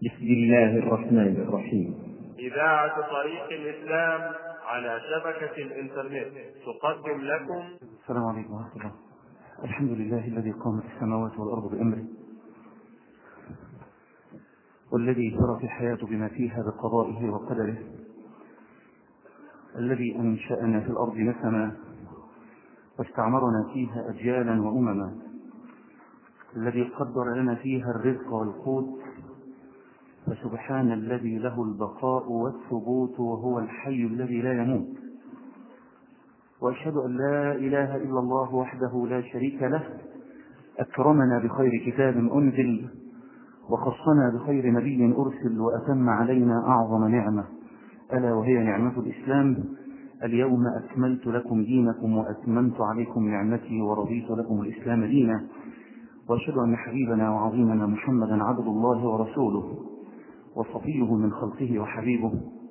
بسم الله الرحمن الرحيم إذاعة طريق الإسلام على شبكة الإنترنت تقدم لكم السلام عليكم ورحمة الله الحمد لله الذي قامت السماوات والأرض بأمره والذي جرت الحياة بما فيها بقضائه وقدره الذي أنشأنا في الأرض نسما واستعمرنا فيها أجيالا وأمما الذي قدر لنا فيها الرزق والقوت فسبحان الذي له البقاء والثبوت وهو الحي الذي لا يموت وأشهد أن لا إله إلا الله وحده لا شريك له أكرمنا بخير كتاب أنزل وخصنا بخير نبي أرسل وأتم علينا أعظم نعمة ألا وهي نعمة الإسلام اليوم أكملت لكم دينكم وأتممت عليكم نعمتي ورضيت لكم الإسلام دينا وأشهد أن حبيبنا وعظيمنا محمدا عبد الله ورسوله وصفيه من خلقه وحبيبه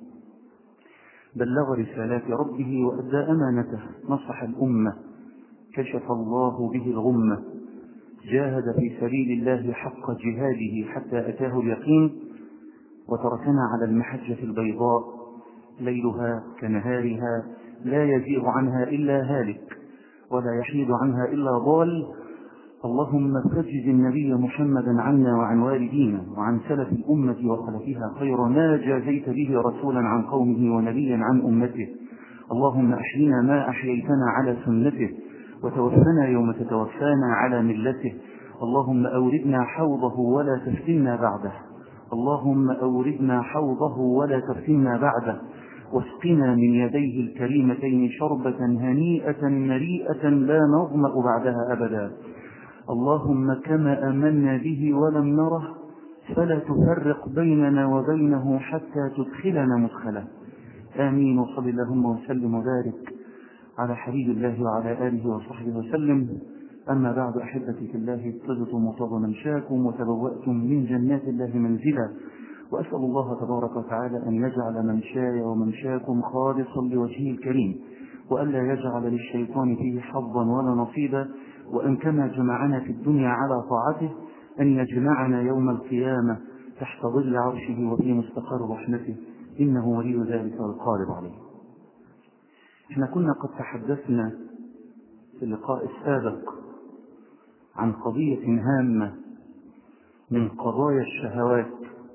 بلغ رسالات ربه وأدى أمانته نصح الأمة كشف الله به الغمة جاهد في سبيل الله حق جهاده حتى أتاه اليقين وتركنا على المحجة البيضاء ليلها كنهارها لا يزيغ عنها إلا هالك ولا يحيد عنها إلا ضال اللهم فجز النبي محمدا عنا وعن والدينا وعن سلف الأمة وخلفها خير ما جازيت به رسولا عن قومه ونبيا عن أمته اللهم أحينا ما أحييتنا على سنته وتوفنا يوم تتوفانا على ملته اللهم أوردنا حوضه ولا تفتنا بعده اللهم أوردنا حوضه ولا تفتنا بعده واسقنا من يديه الكريمتين شربة هنيئة مريئة لا نظمأ بعدها أبدا اللهم كما آمنا به ولم نره فلا تفرق بيننا وبينه حتى تدخلنا مدخلا آمين وصل اللهم وسلم وبارك على حبيب الله وعلى آله وصحبه وسلم أما بعد أحبتي في الله طبتم وطاب منشاكم وتبوأتم من جنات الله منزلا وأسأل الله تبارك وتعالى أن يجعل منشاي ومنشاكم خالصا لوجهه الكريم وألا يجعل للشيطان فيه حظا ولا نصيبا وأن كما جمعنا في الدنيا على طاعته أن يجمعنا يوم القيامة تحت ظل عرشه وفي مستقر رحمته إنه ولي ذلك والقادر عليه احنا كنا قد تحدثنا في اللقاء السابق عن قضية هامة من قضايا الشهوات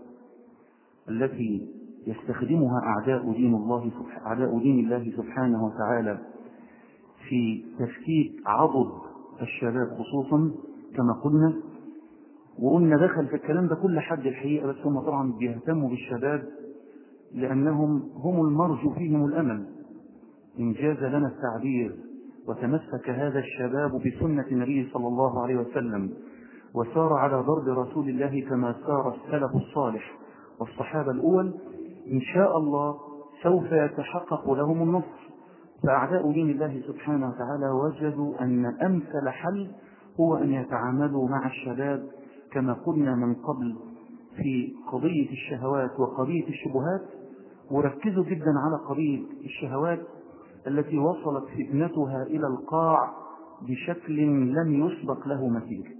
التي يستخدمها أعداء دين الله أعداء دين الله سبحانه وتعالى في تفكيك عضد الشباب خصوصا كما قلنا وقلنا دخل في الكلام ده كل حد الحقيقة بس هم طبعا بيهتموا بالشباب لأنهم هم المرجو فيهم الأمل إن جاز لنا التعبير وتمسك هذا الشباب بسنة النبي صلى الله عليه وسلم وسار على ضرب رسول الله كما سار السلف الصالح والصحابة الأول إن شاء الله سوف يتحقق لهم النصر فأعداء دين الله سبحانه وتعالى وجدوا أن أمثل حل هو أن يتعاملوا مع الشباب كما قلنا من قبل في قضية الشهوات وقضية الشبهات وركزوا جدا على قضية الشهوات التي وصلت فتنتها إلى القاع بشكل لم يسبق له مثيل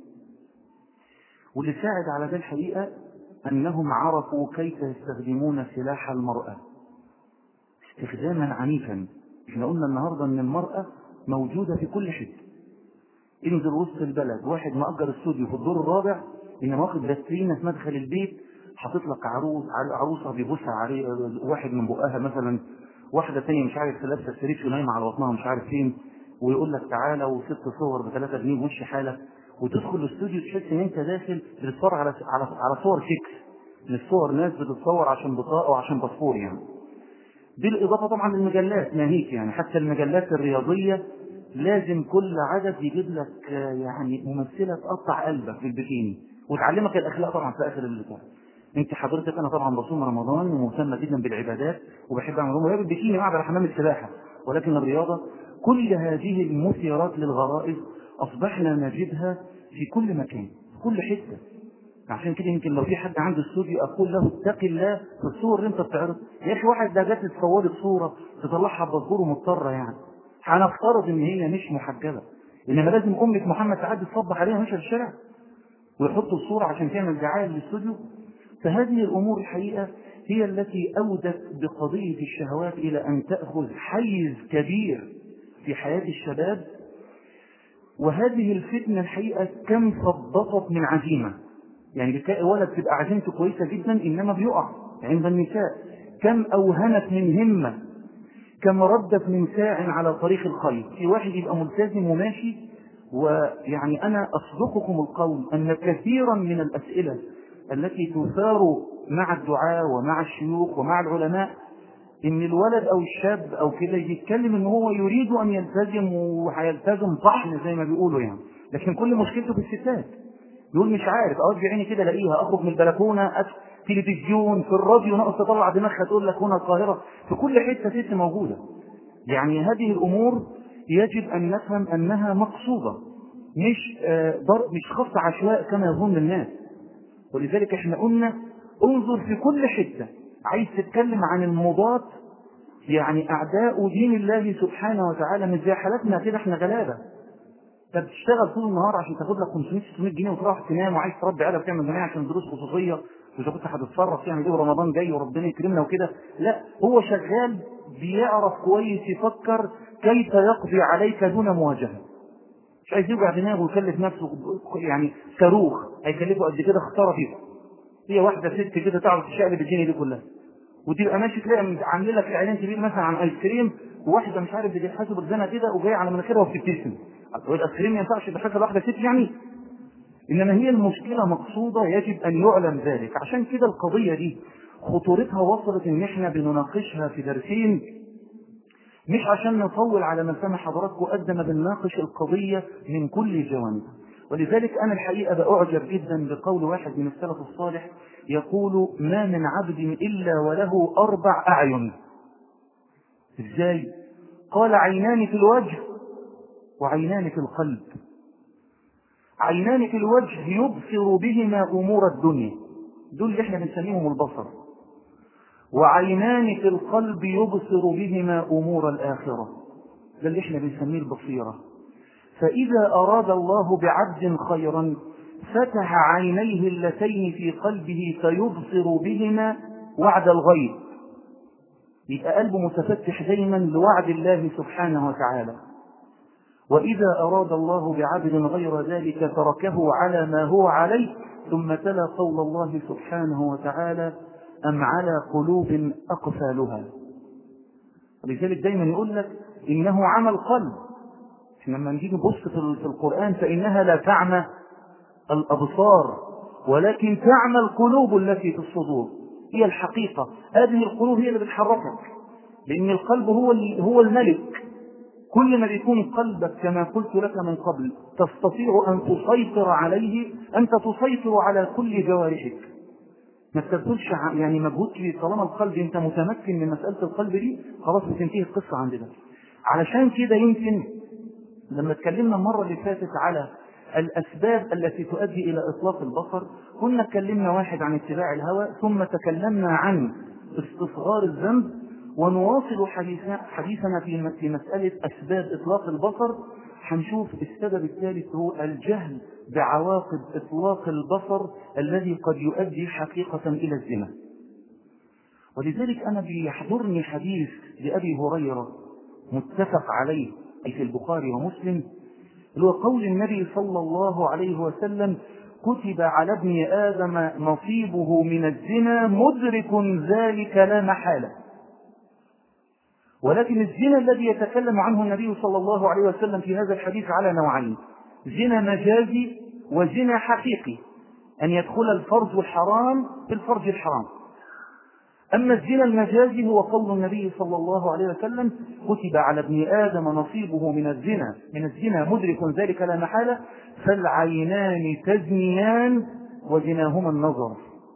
واللي ساعد على ذلك الحقيقة أنهم عرفوا كيف يستخدمون سلاح المرأة استخداما عنيفا احنا قلنا النهاردة ان المرأة موجودة في كل حتة انزل وسط البلد واحد مأجر استوديو في الدور الرابع انما واخد باترينة في مدخل البيت حاطط لك عروس عروسة بيبوسها عليه واحد من بقها مثلا واحدة تانية مش عارف لابسة سرير ونايمة على بطنها مش عارف فين ويقول لك تعالى وست صور بثلاثة جنيه وش حالك وتدخل الاستوديو تحس ان انت داخل بتتفرج على على على صور فيكس من الصور ناس بتتصور عشان بطاقة وعشان باسبور يعني بالإضافة طبعا للمجلات ناهيك يعني حتى المجلات الرياضية لازم كل عدد يجيب لك يعني ممثلة تقطع قلبك بالبكيني وتعلمك الأخلاق طبعا في آخر اللقاء انت حضرتك انا طبعا بصوم رمضان ومهتمه جدا بالعبادات وبحب اعمل رمضان بالبكيني قاعد على حمام السباحه ولكن الرياضه كل هذه المثيرات للغرائز اصبحنا نجدها في كل مكان في كل حته عشان كده يمكن لو في حد عنده استوديو اقول له اتق الله في الصور اللي انت بتعرض يا اخي واحد ده جات تصورت صوره تطلعها بباسبور مضطره يعني هنفترض ان هي مش محجبه انما لازم امه محمد تعدي تصبح عليها مش في الشارع ويحطوا الصوره عشان تعمل دعايه للاستوديو فهذه الأمور الحقيقة هي التي أودت بقضية الشهوات إلى أن تأخذ حيز كبير في حياة الشباب وهذه الفتنة الحقيقة كم ثبطت من عزيمة يعني بتلاقي ولد تبقى عزيمته كويسة جدا إنما بيقع عند النساء كم أوهنت من همة كم ردت من ساع على طريق الخير في واحد يبقى ملتزم وماشي ويعني أنا أصدقكم القول أن كثيرا من الأسئلة التي تثار مع الدعاة ومع الشيوخ ومع العلماء ان الولد او الشاب او كده يتكلم ان هو يريد ان يلتزم وهيلتزم طحن زي ما بيقولوا يعني لكن كل مشكلته في الستات يقول مش عارف اودي عيني كده الاقيها اخرج من البلكونه تلفزيون في الراديو ناقص تطلع دماغها تقول لك هنا القاهره في كل حته ست موجوده يعني هذه الامور يجب ان نفهم انها مقصوده مش آه مش خط عشواء كما يظن الناس ولذلك احنا قلنا انظر في كل حته عايز تتكلم عن المضاد يعني اعداء دين الله سبحانه وتعالى مش زي حالتنا كده احنا غلابه انت بتشتغل طول النهار عشان تاخد لك 500 600 جنيه وتروح تنام وعايز تربي عيالك تعمل جماعه عشان دروس خصوصيه واذا كنت هتتصرف تعمل ايه ورمضان جاي وربنا يكرمنا وكده لا هو شغال بيعرف كويس يفكر كيف يقضي عليك دون مواجهه مش عايز يوجع دماغه ويكلف نفسه يعني صاروخ هيكلفه قد كده خساره فيه هي واحده ست كده تعرف تشقلب الدنيا دي كلها وتبقى ماشي تلاقي عامل لك اعلان كبير مثلا عن ايس كريم وواحده مش عارف بتتحاسب بالزنا كده وجايه على مناخيرها وبتبتسم الايس كريم ما ينفعش يتحاسب واحده ست يعني انما هي المشكله مقصوده يجب ان يعلم ذلك عشان كده القضيه دي خطورتها وصلت ان احنا بنناقشها في درسين مش عشان نطول على ما سمع حضراتكم قد ما بنناقش القضيه من كل جوانبها ولذلك أنا الحقيقة بأعجب جدا بقول واحد من السلف الصالح يقول ما من عبد إلا وله أربع أعين إزاي؟ قال عينان في الوجه وعينان في القلب عينان في الوجه يبصر بهما أمور الدنيا دول اللي احنا بنسميهم البصر وعينان في القلب يبصر بهما أمور الآخرة ده اللي احنا بنسميه البصيرة فإذا أراد الله بعبد خيرا فتح عينيه اللتين في قلبه فيبصر بهما وعد الغيب يبقى قلبه متفتح دايما لوعد الله سبحانه وتعالى وإذا أراد الله بعبد غير ذلك تركه على ما هو عليه ثم تلا قول الله سبحانه وتعالى أم على قلوب أقفالها ولذلك دايما يقول لك إنه عمل قلب لما نجي نبص في القرآن فإنها لا تعمى الأبصار ولكن تعمى القلوب التي في الصدور هي الحقيقة هذه القلوب هي اللي بتحركك لأن القلب هو هو الملك كل ما بيكون قلبك كما قلت لك من قبل تستطيع أن تسيطر عليه أنت تسيطر على كل جوارحك ما تبذلش يعني مجهود كبير طالما القلب أنت متمكن من مسألة القلب دي خلاص بتنتهي القصة عندنا علشان كده يمكن لما اتكلمنا المرة اللي فاتت على الأسباب التي تؤدي إلى إطلاق البصر كنا اتكلمنا واحد عن اتباع الهوى ثم تكلمنا عن استصغار الذنب ونواصل حديثنا في مسألة أسباب إطلاق البصر هنشوف السبب الثالث هو الجهل بعواقب إطلاق البصر الذي قد يؤدي حقيقة إلى الزنا ولذلك أنا بيحضرني حديث لأبي هريرة متفق عليه أي في البخاري ومسلم اللي هو قول النبي صلى الله عليه وسلم كتب على ابن آدم نصيبه من الزنا مدرك ذلك لا محالة ولكن الزنا الذي يتكلم عنه النبي صلى الله عليه وسلم في هذا الحديث على نوعين زنا مجازي وزنا حقيقي أن يدخل الفرج الحرام في الفرج الحرام أما الزنا المجازي هو قول النبي صلى الله عليه وسلم كتب على ابن آدم نصيبه من الزنا من الزنا مدرك ذلك لا محالة فالعينان تزنيان وزناهما النظر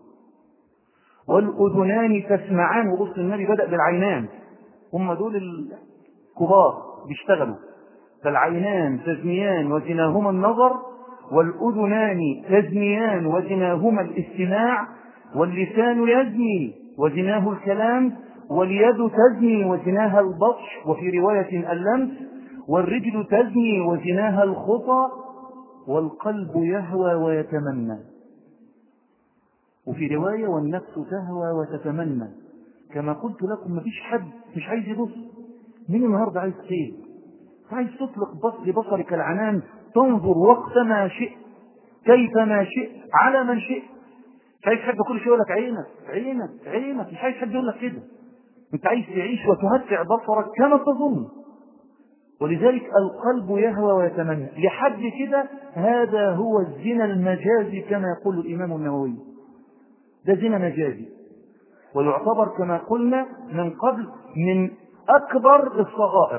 والأذنان تسمعان وبص النبي بدأ بالعينان هم دول الكبار بيشتغلوا فالعينان تزنيان وزناهما النظر والأذنان تزنيان وزناهما الاستماع واللسان يزني وزناه الكلام واليد تزني وزناها البطش وفي رواية اللمس والرجل تزني وزناها الخطى والقلب يهوى ويتمنى وفي رواية والنفس تهوى وتتمنى كما قلت لكم مفيش حد مش عايز يبص مين النهارده عايز خير عايز تطلق بص بصرك العنان تنظر وقت ما شئت كيف ما شئت على من شئت مش عايز حد كل شيء يقول لك عينك عينك عينك مش عايز حد يقول لك كده انت عايز تعيش وتمتع بصرك كما تظن ولذلك القلب يهوى ويتمنى لحد كده هذا هو الزنا المجازي كما يقول الإمام النووي ده زنا مجازي ويعتبر كما قلنا من قبل من أكبر الصغائر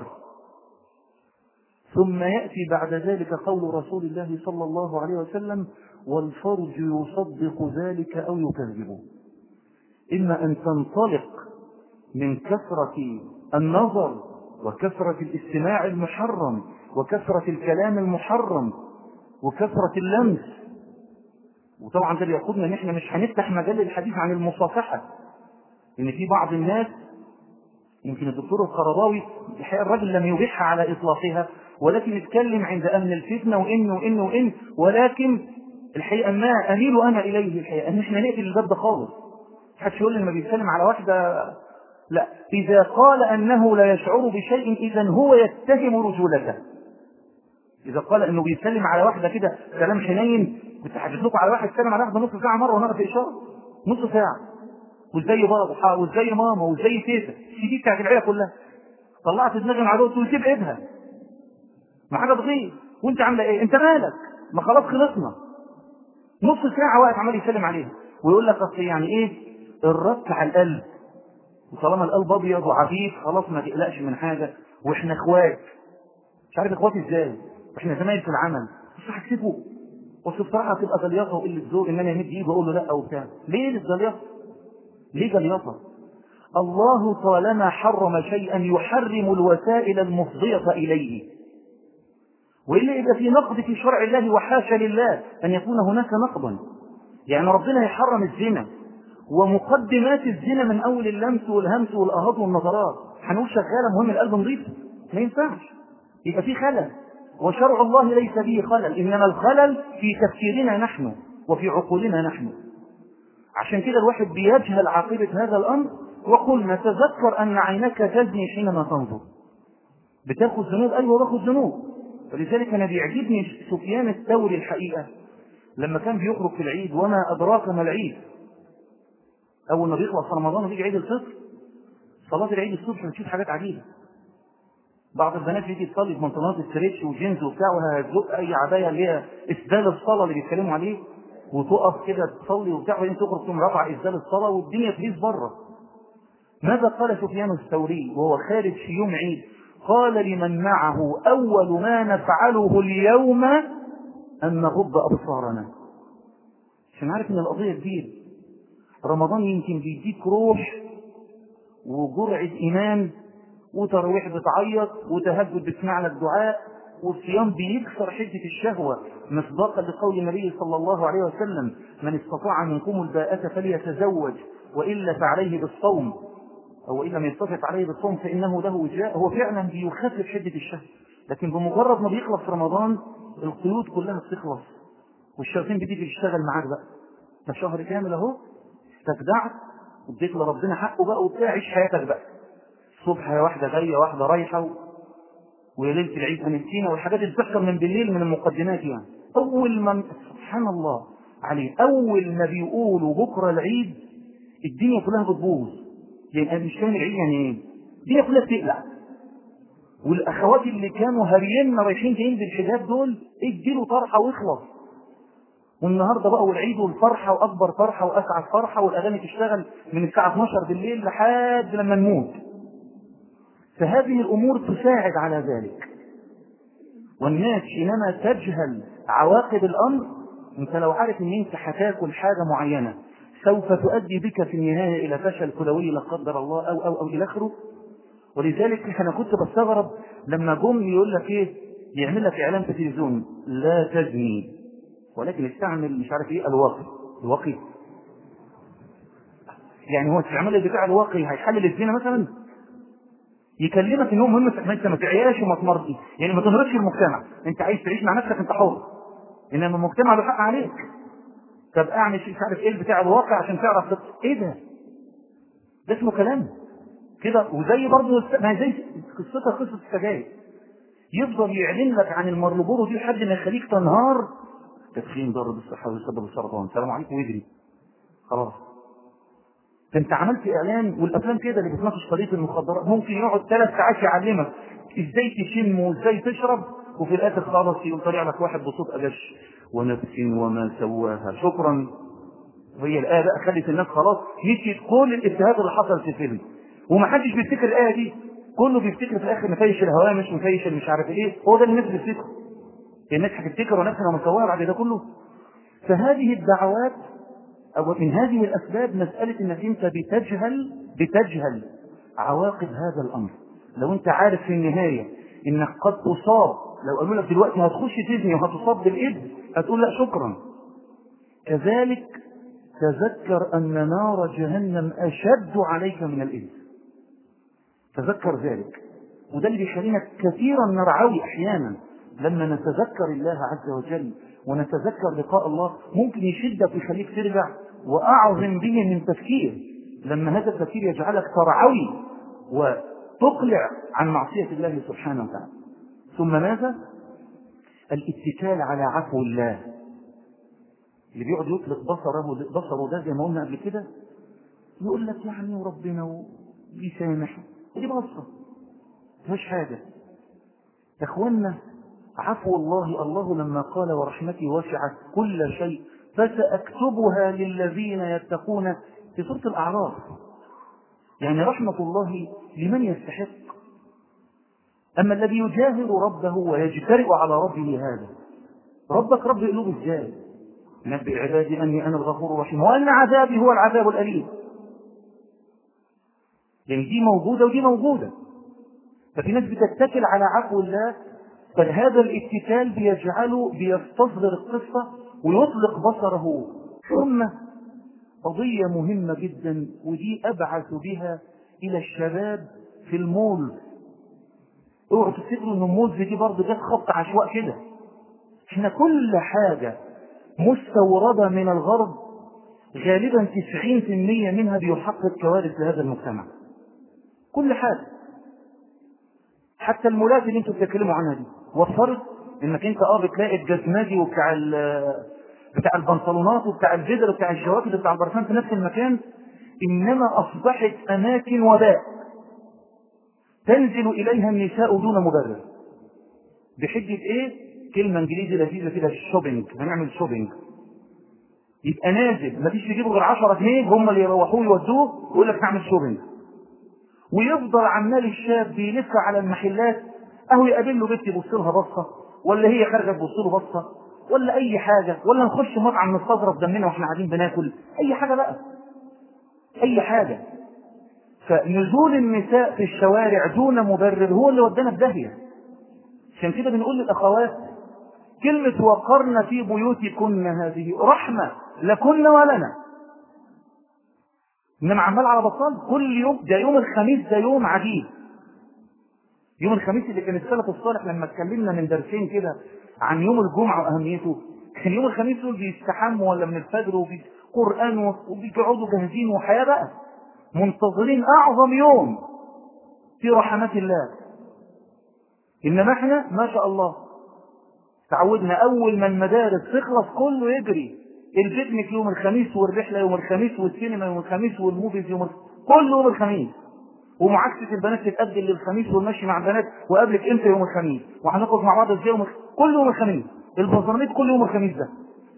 ثم يأتي بعد ذلك قول رسول الله صلى الله عليه وسلم والفرج يصدق ذلك أو يكذبه إما أن تنطلق من كثرة النظر وكثرة الاستماع المحرم وكثرة الكلام المحرم وكثرة اللمس وطبعا ده بيقودنا ان احنا مش هنفتح مجال الحديث عن المصافحة ان في بعض الناس يمكن الدكتور القرضاوي الحقيقة الراجل لم يبيحها على اطلاقها ولكن اتكلم عند امن الفتنة وان وان وان ولكن الحقيقة ما اميل انا اليه الحقيقة ان احنا نقفل الباب ده خالص محدش يقول لي لما بيتكلم على واحدة لا إذا قال أنه لا يشعر بشيء إذا هو يتهم رجولته إذا قال أنه بيسلم على واحدة كده كلام حنين كنت حكيت لكم على واحد سلم على واحدة نص ساعة مرة ونقف في إشارة نص ساعة وازاي بابا وازاي ماما وازاي تيتا دي بتاعت العيلة كلها طلعت دماغي مع دول تقول سيب ابنها ما حاجة تغير وانت عاملة ايه انت مالك ما خلاص خلصنا نص ساعة واقف عمال يسلم عليها ويقول لك اصل يعني ايه الربط على القلب وطالما القلب ابيض وعفيف خلاص ما تقلقش من حاجه واحنا اخوات مش عارف اخوات ازاي واحنا زمايل في العمل بس هكسبه بس بصراحه هتبقى جليطه وقله ذوق ان انا امد ايدي واقول له لا وبتاع ليه الجليطه؟ ليه جليطه؟ الله طالما حرم شيئا يحرم الوسائل المفضيه اليه والا يبقى في نقد في شرع الله وحاشا لله ان يكون هناك نقضا يعني ربنا يحرم الزنا ومقدمات الزنا من اول اللمس والهمس والاهات والنظرات هنقول شغاله مهم القلب نظيف ما ينفعش يبقى في خلل وشرع الله ليس فيه خلل انما الخلل في تفكيرنا نحن وفي عقولنا نحن عشان كده الواحد بيجهل عاقبه هذا الامر وقلنا تذكر ان عينك تزني حينما تنظر بتاخذ ذنوب ايوه باخذ ذنوب ولذلك انا بيعجبني سفيان الثوري الحقيقه لما كان بيخرج في العيد وما ادراك ما العيد اول ما بيخلص رمضان ويجي عيد الفطر صلاه العيد الصبح بتشوف حاجات عجيبه بعض البنات يجي تصلي ببنطلونات استريتش وجينز وبتاع وهتزق اي عبايه اللي هي اسدال الصلاه اللي بيتكلموا عليه وتقف كده تصلي وبتاع وبعدين تخرج تقوم رافع اسدال الصلاه والدنيا تهيس بره ماذا قال سفيان الثوري وهو خارج في يوم عيد قال لمن معه اول ما نفعله اليوم ان نغض ابصارنا عشان عارف ان القضيه كبيره رمضان يمكن بيديك روح وجرعة إيمان وتراويح بتعيط وتهجد بتسمع لك دعاء والصيام بيكسر حدة الشهوة مصداقا لقول النبي صلى الله عليه وسلم من استطاع منكم الباءة فليتزوج وإلا فعليه بالصوم أو إن لم يستطع عليه بالصوم فإنه له وجاء هو فعلا بيخفف حدة الشهوة لكن بمجرد ما بيخلص رمضان القيود كلها بتخلص والشياطين بتيجي تشتغل معاك بقى ده شهر كامل اهو استجدعت واديت لربنا حقه بقى وبتاع عيش حياتك بقى الصبح يا واحده جايه واحده رايحه و... ويا ليله العيد هنسينا والحاجات اللي بتحصل من بالليل من المقدمات يعني اول ما سبحان الله عليه اول ما بيقولوا بكره العيد الدنيا كلها بتبوظ يعني انا مش فاهم العيد يعني ايه الدنيا كلها بتقلع والاخوات اللي كانوا هاريين رايحين جايين بالحجاب دول اديله طرحه واخلص والنهارده بقى والعيد والفرحه واكبر فرحه واسعد فرحه والاغاني تشتغل من الساعه 12 بالليل لحد لما نموت. فهذه الامور تساعد على ذلك. والناس حينما تجهل عواقب الامر انت لو عارف ان انت هتاكل حاجه معينه سوف تؤدي بك في النهايه الى فشل كلوي لا قدر الله او او او الى اخره ولذلك انا كنت بستغرب لما جم يقول لك ايه يعمل لك اعلان في التلفزيون لا تزني ولكن استعمل مش عارف ايه الواقي الواقي يعني هو استعمال البتاع الواقي هيحلل الزنا مثلا يكلمك ان هو مهم ما انت ما تعياش وما تمرضي يعني ما تمرضش المجتمع انت عايز تعيش مع نفسك انت حر انما المجتمع له حق عليك طب اعمل مش عارف ايه بتاع الواقع عشان تعرف تط... ايه ده؟ ده اسمه كلام كده وزي برضه ما هي زي قصتها قصه السجاير يفضل يعلن لك عن المرلبورو دي لحد ما يخليك تنهار تدخين ضرب الصحه ويسبب السرطان سلام عليكم ويجري خلاص ده انت عملت اعلان والافلام كده اللي بتناقش قضيه المخدرات ممكن يقعد ثلاث ساعات يعلمك ازاي تشم وازاي تشرب وفي الاخر خلاص يقوم طالع لك واحد بصوت اجش ونفس وما سواها شكرا وهي الايه بقى خلت الناس خلاص نسيت كل الافيهات اللي حصلت في الفيلم ومحدش بيفتكر الايه دي كله بيفتكر في الاخر مفيش الهوامش مفيش مش عارف ايه هو ده اللي الناس بتفتكره الناس هتفتكر ونفسها وما سواها بعد ده كله فهذه الدعوات أو من هذه الأسباب مسألة أنك أنت بتجهل بتجهل عواقب هذا الأمر لو أنت عارف في النهاية أنك قد تصاب لو قالوا لك دلوقتي هتخش تزني وهتصاب بالإذن هتقول لا شكرا كذلك تذكر أن نار جهنم أشد عليك من الإذن تذكر ذلك وده اللي بيخلينا كثيرا نرعوي أحيانا لما نتذكر الله عز وجل ونتذكر لقاء الله ممكن يشدك ويخليك ترجع وأعظم به من تفكير لما هذا التفكير يجعلك ترعوي وتقلع عن معصية الله سبحانه وتعالى ثم ماذا؟ الاتكال على عفو الله اللي بيقعد يطلق بصره بصره ده زي ما قلنا قبل كده يقول لك يعني وربنا بيسامح دي بصه مفيش حاجه يا اخوانا عفو الله الله لما قال ورحمتي وسعت كل شيء فسأكتبها للذين يتقون في سورة الأعراف يعني رحمة الله لمن يستحق أما الذي يجاهر ربه ويجترئ على ربه هذا ربك رب قلوب ازاي نبئ عبادي أني أنا الغفور الرحيم وأن عذابي هو العذاب الأليم يعني دي موجودة ودي موجودة ففي ناس بتتكل على عفو الله فهذا الاتكال بيجعله بيستصغر القصة ويطلق بصره ثم قضية مهمة جدا ودي أبعث بها إلى الشباب في المول اوعوا تفتكروا ان المول دي برضه جت خط عشواء كده احنا كل حاجة مستوردة من الغرب غالبا 90% منها بيحقق كوارث لهذا المجتمع كل حاجة حتى المولات اللي انتوا بتتكلموا عنها دي وفرت انك انت اه بتلاقي الجزماجي وبتاع بتاع البنطلونات وبتاع الجدر وبتاع الجواكت وبتاع البرفان في نفس المكان انما اصبحت اماكن وباء تنزل اليها النساء دون مبرر بحجه ايه كلمه انجليزي لذيذه كده الشوبينج هنعمل شوبينج يبقى نازل مفيش يجيبوا غير 10 جنيه هم اللي يروحوه يودوه ويقول لك نعمل شوبينج ويفضل عمال الشاب بيلف على المحلات اهو يقابل له بنت يبص لها بصه ولا هي خارجه تبص له بصه ولا اي حاجه ولا نخش مطعم نستظرف دمنا واحنا قاعدين بناكل اي حاجه بقى اي حاجه فنزول النساء في الشوارع دون مبرر هو اللي ودانا في داهيه عشان كده بنقول للاخوات كلمه وقرن في بيوتكن هذه رحمه لكن ولنا انما عمال على بطال كل يوم ده يوم الخميس ده يوم عجيب يوم الخميس اللي كان السلف الصالح لما اتكلمنا من درسين كده عن يوم الجمعه واهميته كان يوم الخميس دول بيستحموا ولا من الفجر وقران وبيقعدوا جاهزين وحياه بقى منتظرين اعظم يوم في رحمات الله انما احنا ما شاء الله تعودنا اول ما المدارس تخلص كله يجري البيكنيك يوم الخميس والرحله يوم الخميس والسينما يوم الخميس والموفيز يوم كله يوم الخميس ومعاكسة البنات تتأجل للخميس والمشي مع البنات وقابلك امتى يوم الخميس وهنخرج مع بعض ازاي يوم الخ... كل يوم الخميس البازارنيت كل يوم الخميس ده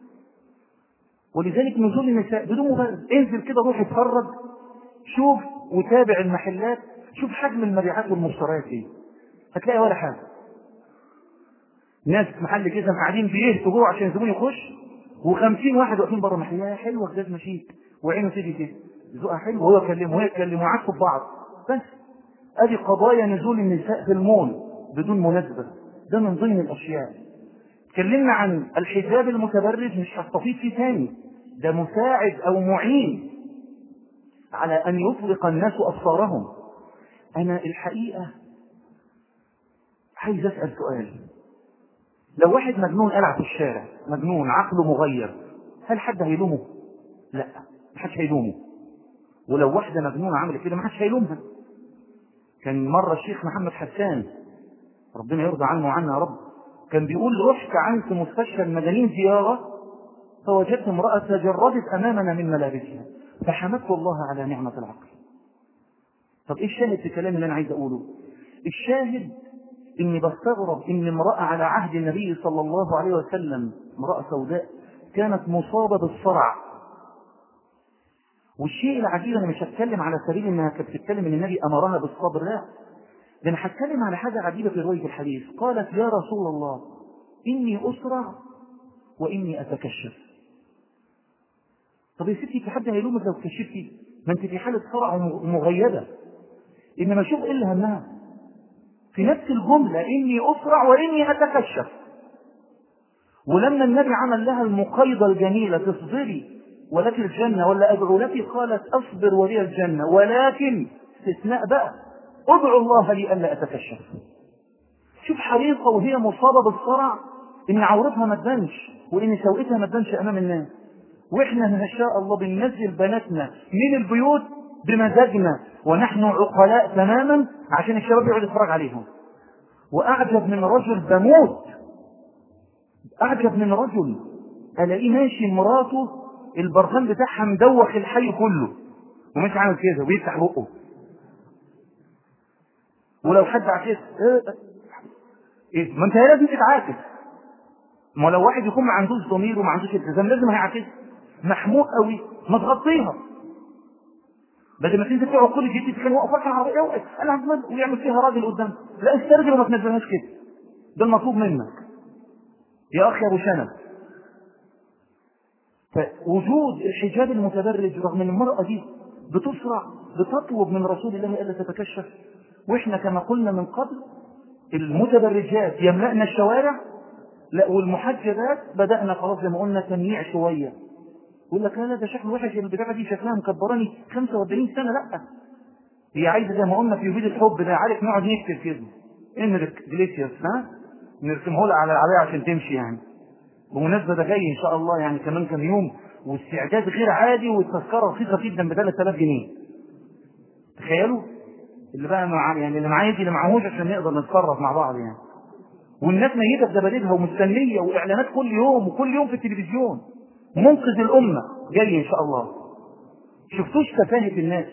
ولذلك نزول النساء بدون مبرر انزل كده روح اتفرج شوف وتابع المحلات شوف حجم المبيعات والمشتريات ايه هتلاقي ولا حاجه ناس في محل كده قاعدين بيهتوا جوه عشان الزبون يخش و50 واحد واقفين بره المحل يا حلوه جزمه شيك وعينه تيجي كده ذوقها حلو وهو يكلمه وهي تكلمه وعكسوا ببعض بس ادي قضايا نزول النساء في المول بدون مناسبه ده من ضمن الاشياء اتكلمنا عن الحجاب المتبرج مش هستفيد فيه تاني ده مساعد او معين على ان يطلق الناس ابصارهم انا الحقيقه عايز اسال سؤال لو واحد مجنون قلع في الشارع مجنون عقله مغير هل حد هيلومه لا محدش هيلومه ولو واحده مجنونه عملت كده محدش هيلومها كان مره الشيخ محمد حسان ربنا يرضى عنه وعنا يا رب كان بيقول رحت عنك مستشفى المجانين زياره فوجدت امراه تجردت امامنا من ملابسها فحمدت الله على نعمه العقل طب ايه الشاهد في الكلام اللي انا عايز اقوله الشاهد اني بستغرب ان امراه على عهد النبي صلى الله عليه وسلم امراه سوداء كانت مصابه بالصرع والشيء العجيب انا مش هتكلم على سبيل انها كانت بتتكلم ان النبي امرها بالصبر لا ده انا هتكلم على حاجه عجيبه في روايه الحديث قالت يا رسول الله اني اسرع واني اتكشف طب يا ستي في حد هيلومك لو كشفتي ما انت في حاله صرع ومغيبه انما شوف ايه اللي همها في نفس الجمله اني اسرع واني اتكشف ولما النبي عمل لها المقايضه الجميله تصبري ولك الجنة ولا أدعو لك قالت أصبر ولي الجنة ولكن استثناء بقى ادعو الله لي ألا أتكشف شوف حريصة وهي مصابة بالصرع إن عورتها ما تبانش وإن سوءتها ما تبانش أمام الناس وإحنا ما شاء الله بننزل بناتنا من البيوت بمزاجنا ونحن عقلاء تماما عشان الشباب يقعد يتفرج عليهم وأعجب من رجل بموت أعجب من رجل ألاقيه ماشي مراته البرفان بتاعها مدوخ الحي كله ومش عامل كده وبيفتح بقه ولو حد عكس ايه ما انت لازم تتعاكس ما لو واحد يكون ما عندوش ضمير وما عندوش التزام لازم هيعاكس محمود قوي ما تغطيها بدل ما تنزل تقعد كل جديد كان واقف في العربيه انا عمال ويعمل فيها راجل قدام لا استرجل وما تنزلهاش كده ده المطلوب منك يا اخي يا ابو شنب فوجود الحجاب المتبرج رغم ان المرأة دي بتسرع بتطلب من رسول الله ألا تتكشف واحنا كما قلنا من قبل المتبرجات يملأنا الشوارع لا والمحجبات بدأنا خلاص زي ما قلنا تمييع شوية يقول لك لا لا ده شكل وحش البتاعة دي شكلها مكبراني 45 سنة لا هي عايزة زي ما قلنا في يوبيد الحب ده عارف نقعد نكتب كده انريك جليسيوس ها نرسمه لها على العباية عشان تمشي يعني بمناسبة ده جاي إن شاء الله يعني كمان كام يوم واستعداد غير عادي والتذكرة رخيصة جدا ب 3000 جنيه. تخيلوا اللي بقى مع يعني اللي معاه يدي اللي معاهوش عشان نقدر نتصرف مع بعض يعني. والناس ميتة بدبادبها ومستنية وإعلانات كل يوم وكل يوم في التلفزيون. منقذ الأمة جاي إن شاء الله. شفتوش تفاهة الناس.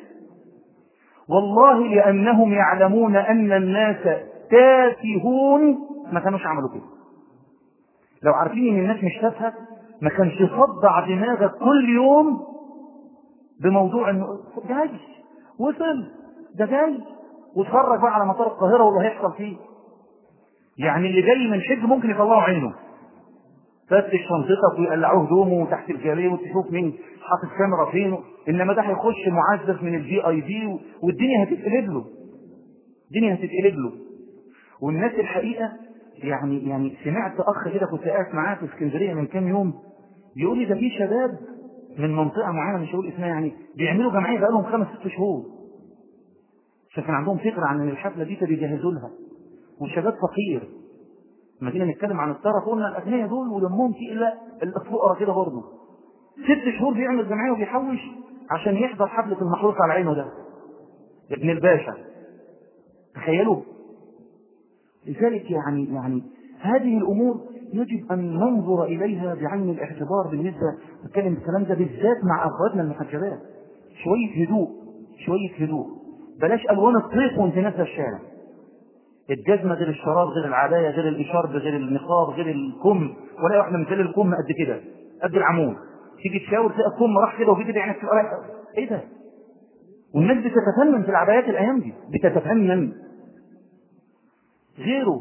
والله لأنهم يعلمون أن الناس تافهون ما كانوش عملوا كده. لو عارفين ان الناس مش تافهه ما كانش يصدع دماغك كل يوم بموضوع انه جاي وصل ده جاي واتفرج بقى على مطار القاهره واللي هيحصل فيه يعني اللي جاي من حج ممكن يطلعوا عينه فتش شنطتك ويقلعوه هدومه تحت الجاليه وتشوف مين حاطط كاميرا فين انما ده هيخش معزز من الفي اي بي والدنيا هتتقلب له الدنيا هتتقلب له والناس الحقيقه يعني يعني سمعت اخ كده كنت قاعد معاه في اسكندريه من كام يوم بيقول لي ده في شباب من منطقه معينه مش هقول اسمها يعني بيعملوا جمعيه بقالهم خمس ست شهور عشان كان عندهم فكره عن ان الحفله دي بيجهزوا لها وشباب فقير لما جينا نتكلم عن الطرف قلنا الاغنياء دول ودمهم تقيله الفقراء كده برضه ست شهور بيعمل جمعيه وبيحوش عشان يحضر حفله المحروس على عينه ده ابن الباشا تخيلوا لذلك يعني يعني هذه الامور يجب ان ننظر اليها بعين الاعتبار بالنسبه نتكلم الكلام ده بالذات مع اخواتنا المحجبات شويه هدوء شويه هدوء بلاش الوان الطيف وانت نازله الشارع الجزمه غير الشراب غير العبايه غير الاشارب غير النقاب غير الكم ولا واحده مثل الكم قد كده قد العمود تيجي تشاور تلاقي الكم راح كده وفي كده يعني ايه ده؟ والناس بتتفنن في العبايات الايام دي بتتفنن غيره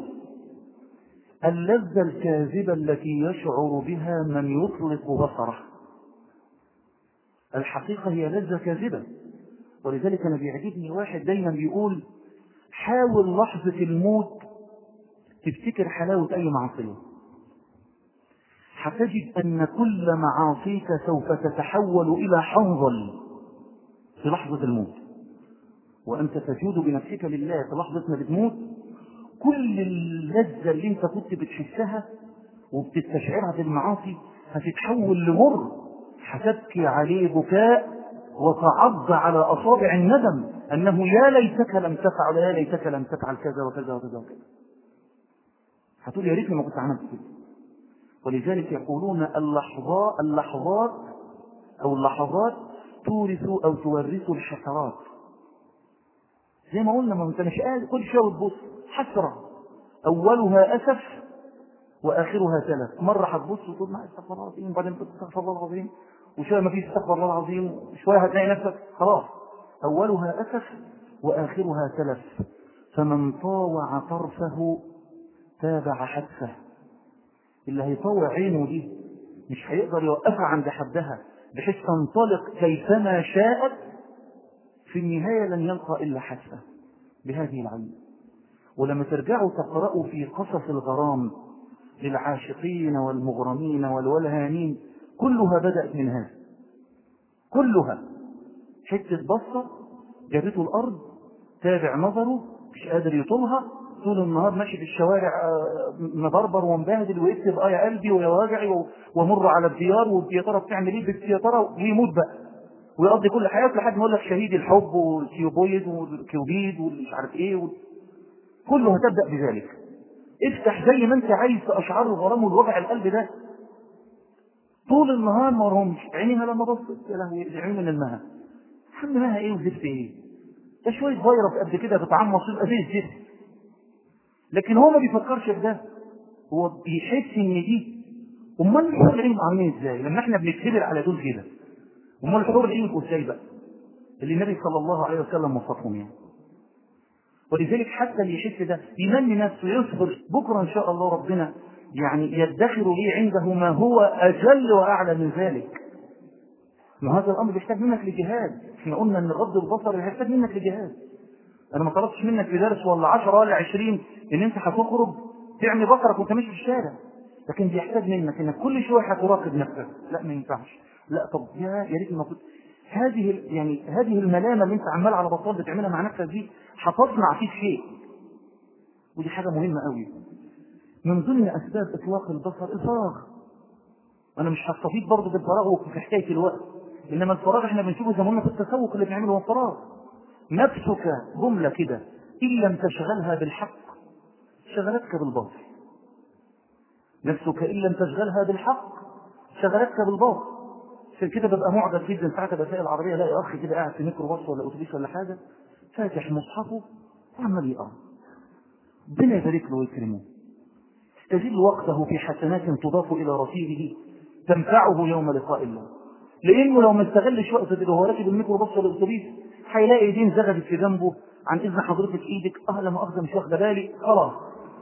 اللذة الكاذبة التي يشعر بها من يطلق بصره الحقيقة هي لذة كاذبة ولذلك أنا بيعجبني واحد دايما بيقول حاول لحظة الموت تفتكر حلاوة أي معصية هتجد أن كل معاصيك سوف تتحول إلى حنظل في لحظة الموت وأنت تجود بنفسك لله في لحظة ما بتموت كل اللذة اللي انت كنت بتحسها وبتستشعرها في المعاصي هتتحول لمر هتبكي عليه بكاء وتعض على أصابع الندم أنه يا ليتك لم تفعل يا ليتك لم تفعل كذا وكذا وكذا وكذا هتقول يا ريتني ما كنت عملت كده ولذلك يقولون اللحظات اللحظات أو اللحظات تورث أو تورث الحسرات زي ما قلنا ما انت مش قادر كل شويه تبص حسره اولها اسف واخرها تلف مره هتبص وتقول ما استغفر الله العظيم بعدين تقول استغفر الله العظيم وشويه ما فيش استغفر الله العظيم شويه هتلاقي نفسك خلاص اولها اسف واخرها تلف فمن طاوع طرفه تابع حدثه اللي هيطوع عينه دي مش هيقدر يوقفها عند حدها بحيث تنطلق كيفما شاءت في النهاية لن يلقى إلا حسة بهذه العين ولما ترجعوا تقرأوا في قصص الغرام للعاشقين والمغرمين والولهانين كلها بدأت من هذا كلها حتة بصة جابته الأرض تابع نظره مش قادر يطولها طول النهار ماشي في الشوارع مبربر ومبهدل ويكتب اه يا قلبي ويا واجعي ومر على الديار ويا ترى بتعمل ايه بس يا ترى ويموت بقى ويقضي كل حياته لحد ما يقول لك شهيد الحب والكيوبويد والكيوبيد والمش عارف ايه و... كله هتبدا بذلك افتح زي ما انت عايز في اشعار الغرام والوجع القلب ده طول النهار ما رهمش عينيها لما بصت يا لهوي العيون من المها حمل مها ايه وزفت ايه ده شويه فيروس قد كده بتعمص يبقى زي الزفت لكن هو ما بيفكرش في ده هو بيحس ان دي امال الحور العين عاملين ازاي لما احنا بنتهبل على دول كده امال الحور العين يبقوا ازاي بقى اللي النبي صلى الله عليه وسلم وصفهم يعني ولذلك حتى اللي يحس ده يمني نفسه يصبر بكره ان شاء الله ربنا يعني يدخر لي عنده ما هو اجل واعلى من ذلك ما هذا الامر بيحتاج منك لجهاد احنا قلنا ان غض البصر يحتاج منك لجهاد انا ما طلبتش منك في درس ولا 10 ولا 20 ان انت هتخرج تعمي بصرك وانت ماشي في الشارع لكن بيحتاج منك انك كل شويه هتراقب نفسك لا ما ينفعش لا طب يا يا ريت ما كنت هذه ال- يعني هذه الملامه اللي انت عمال على بطال بتعملها مع نفسك دي هتصنع فيك شيء ودي حاجه مهمه قوي من ضمن اسباب اطلاق البصر الفراغ انا مش هستفيد برضه بالفراغ وفي حكايه الوقت انما الفراغ احنا بنشوفه زي ما قلنا في التسوق اللي بنعمله هو الفراغ نفسك جمله كده ان لم تشغلها بالحق شغلتك بالباطل نفسك ان لم تشغلها بالحق شغلتك بالباطل عشان كده ببقى معجب جدا ساعات ابقى سايق العربيه الاقي اخ كده قاعد في ميكروباص ولا اتوبيس ولا حاجه فاتح مصحفه وعمال يقرا ربنا يبارك له ويكرمه استجل وقته في حسنات تضاف الى رصيده تنفعه يوم لقاء الله لانه لو ما استغلش وقته كده وهو راكب الميكروباص ولا الاتوبيس هيلاقي ايدين زغدت في جنبه عن اذن حضرتك ايدك اه لا مؤاخذه مش واخده بالي خلاص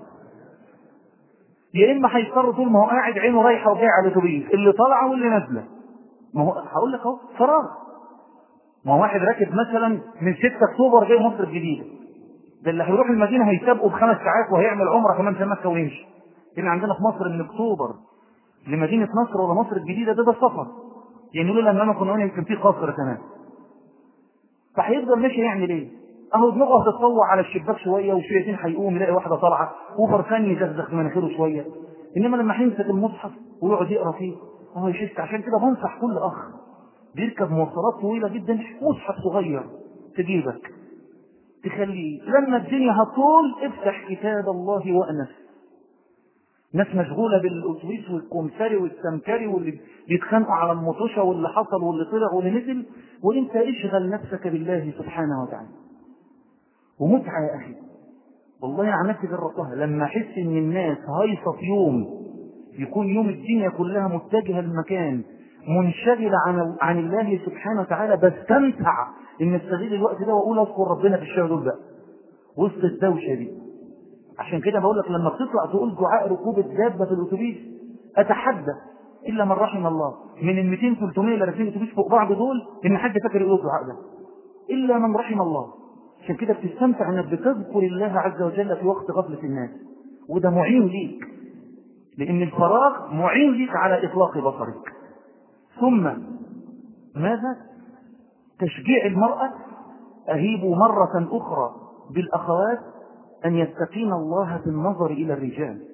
يا اما هيضطر طول ما هو قاعد عينه رايحه وجايه على الاتوبيس اللي طالعه واللي نازله ما هو هقول لك اهو فراغ ما هو واحد راكب مثلا من 6 اكتوبر جاي مصر الجديده ده اللي هيروح المدينه هيسابقه بخمس ساعات وهيعمل عمره كمان في مكه ويمشي هنا عندنا في مصر من اكتوبر لمدينه نصر ولا مصر الجديده ده ده سفر يعني لولا ان انا كنا قلنا يمكن في قصر كمان فهيفضل ماشي يعمل ايه؟ اهو دماغه هتتطوع على الشباك شويه وشويتين هيقوم يلاقي واحده طالعه وفرسان يزغزغ في مناخيره شويه انما لما هيمسك المصحف ويقعد يقرا فيه هو يشك عشان كده بنصح كل اخ بيركب مواصلات طويله جدا مصحف صغير في جيبك تخليه لما الدنيا هتطول افتح كتاب الله وانس ناس مشغوله بالاتوبيس والكمثري والسمكري واللي بيتخانقوا على المطوشه واللي حصل واللي طلع واللي نزل وانت اشغل نفسك بالله سبحانه وتعالى ومتعه يا اخي والله عن نفسي جربتها لما احس ان الناس هايصه في يوم يكون يوم الدنيا كلها متجهه لمكان منشغله عن عن الله سبحانه وتعالى بستمتع ان استغل الوقت ده واقول اذكر ربنا في الشهر دول بقى وسط الدوشه دي عشان كده بقول لك لما بتطلع تقول دعاء ركوب الدابه في الاتوبيس اتحدى الا من رحم الله من ال 200 300 اللي راكبين اتوبيس فوق بعض دول ان حد فاكر يقول الدعاء ده الا من رحم الله عشان كده بتستمتع انك بتذكر الله عز وجل في وقت غفله الناس وده معين ليك لان الفراغ معين ليك على اطلاق بصرك ثم ماذا تشجيع المراه اهيب مره اخرى بالاخوات أن يتقين الله في النظر إلى الرجال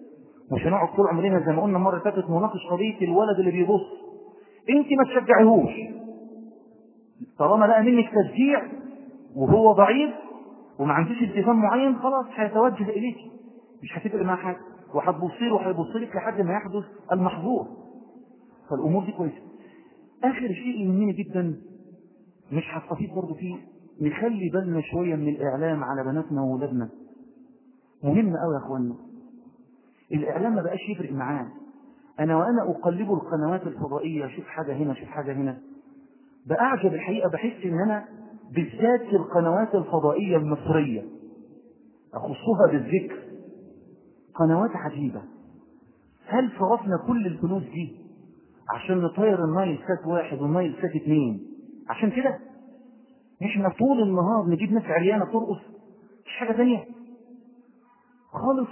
مش هنقعد طول عمرنا زي ما قلنا المره اللي فاتت نناقش قضيه الولد اللي بيبص انت ما تشجعيهوش طالما لقى منك تشجيع وهو ضعيف وما عندوش التزام معين خلاص هيتوجه اليك مش هتفرق معاه حاجه وهتبص له وهيبص لك لحد ما يحدث المحظور فالامور دي كويسه اخر شيء يهمني جدا مش هستفيد برضه فيه نخلي بالنا شويه من الاعلام على بناتنا واولادنا مهم قوي يا اخوانا الاعلام ما بقاش يفرق معاه انا وانا اقلب القنوات الفضائيه اشوف حاجه هنا اشوف حاجه هنا باعجب الحقيقه بحس ان انا بالذات في القنوات الفضائيه المصريه اخصها بالذكر قنوات عجيبه هل صرفنا كل الفلوس دي عشان نطير النايل سات واحد والنايل سات اثنين عشان كده احنا طول النهار نجيب ناس عريانه ترقص مش حاجه ثانيه خالص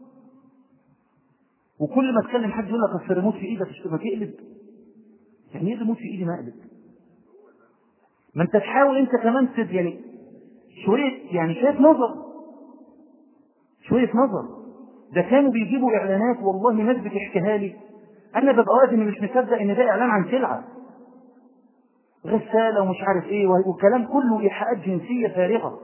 وكل ما اتكلم حد يقول لك اصل ريموت في ايدك مش ما تقلب يعني ايه ريموت في ايدي ما اقلب ما انت تحاول انت كمان تد يعني شويه يعني شايف نظر شويه نظر ده كانوا بيجيبوا اعلانات والله ناس بتحكيها لي انا ببقى واقف اني مش مصدق ان ده اعلان عن سلعه غساله ومش عارف ايه والكلام كله ايحاءات جنسيه فارغه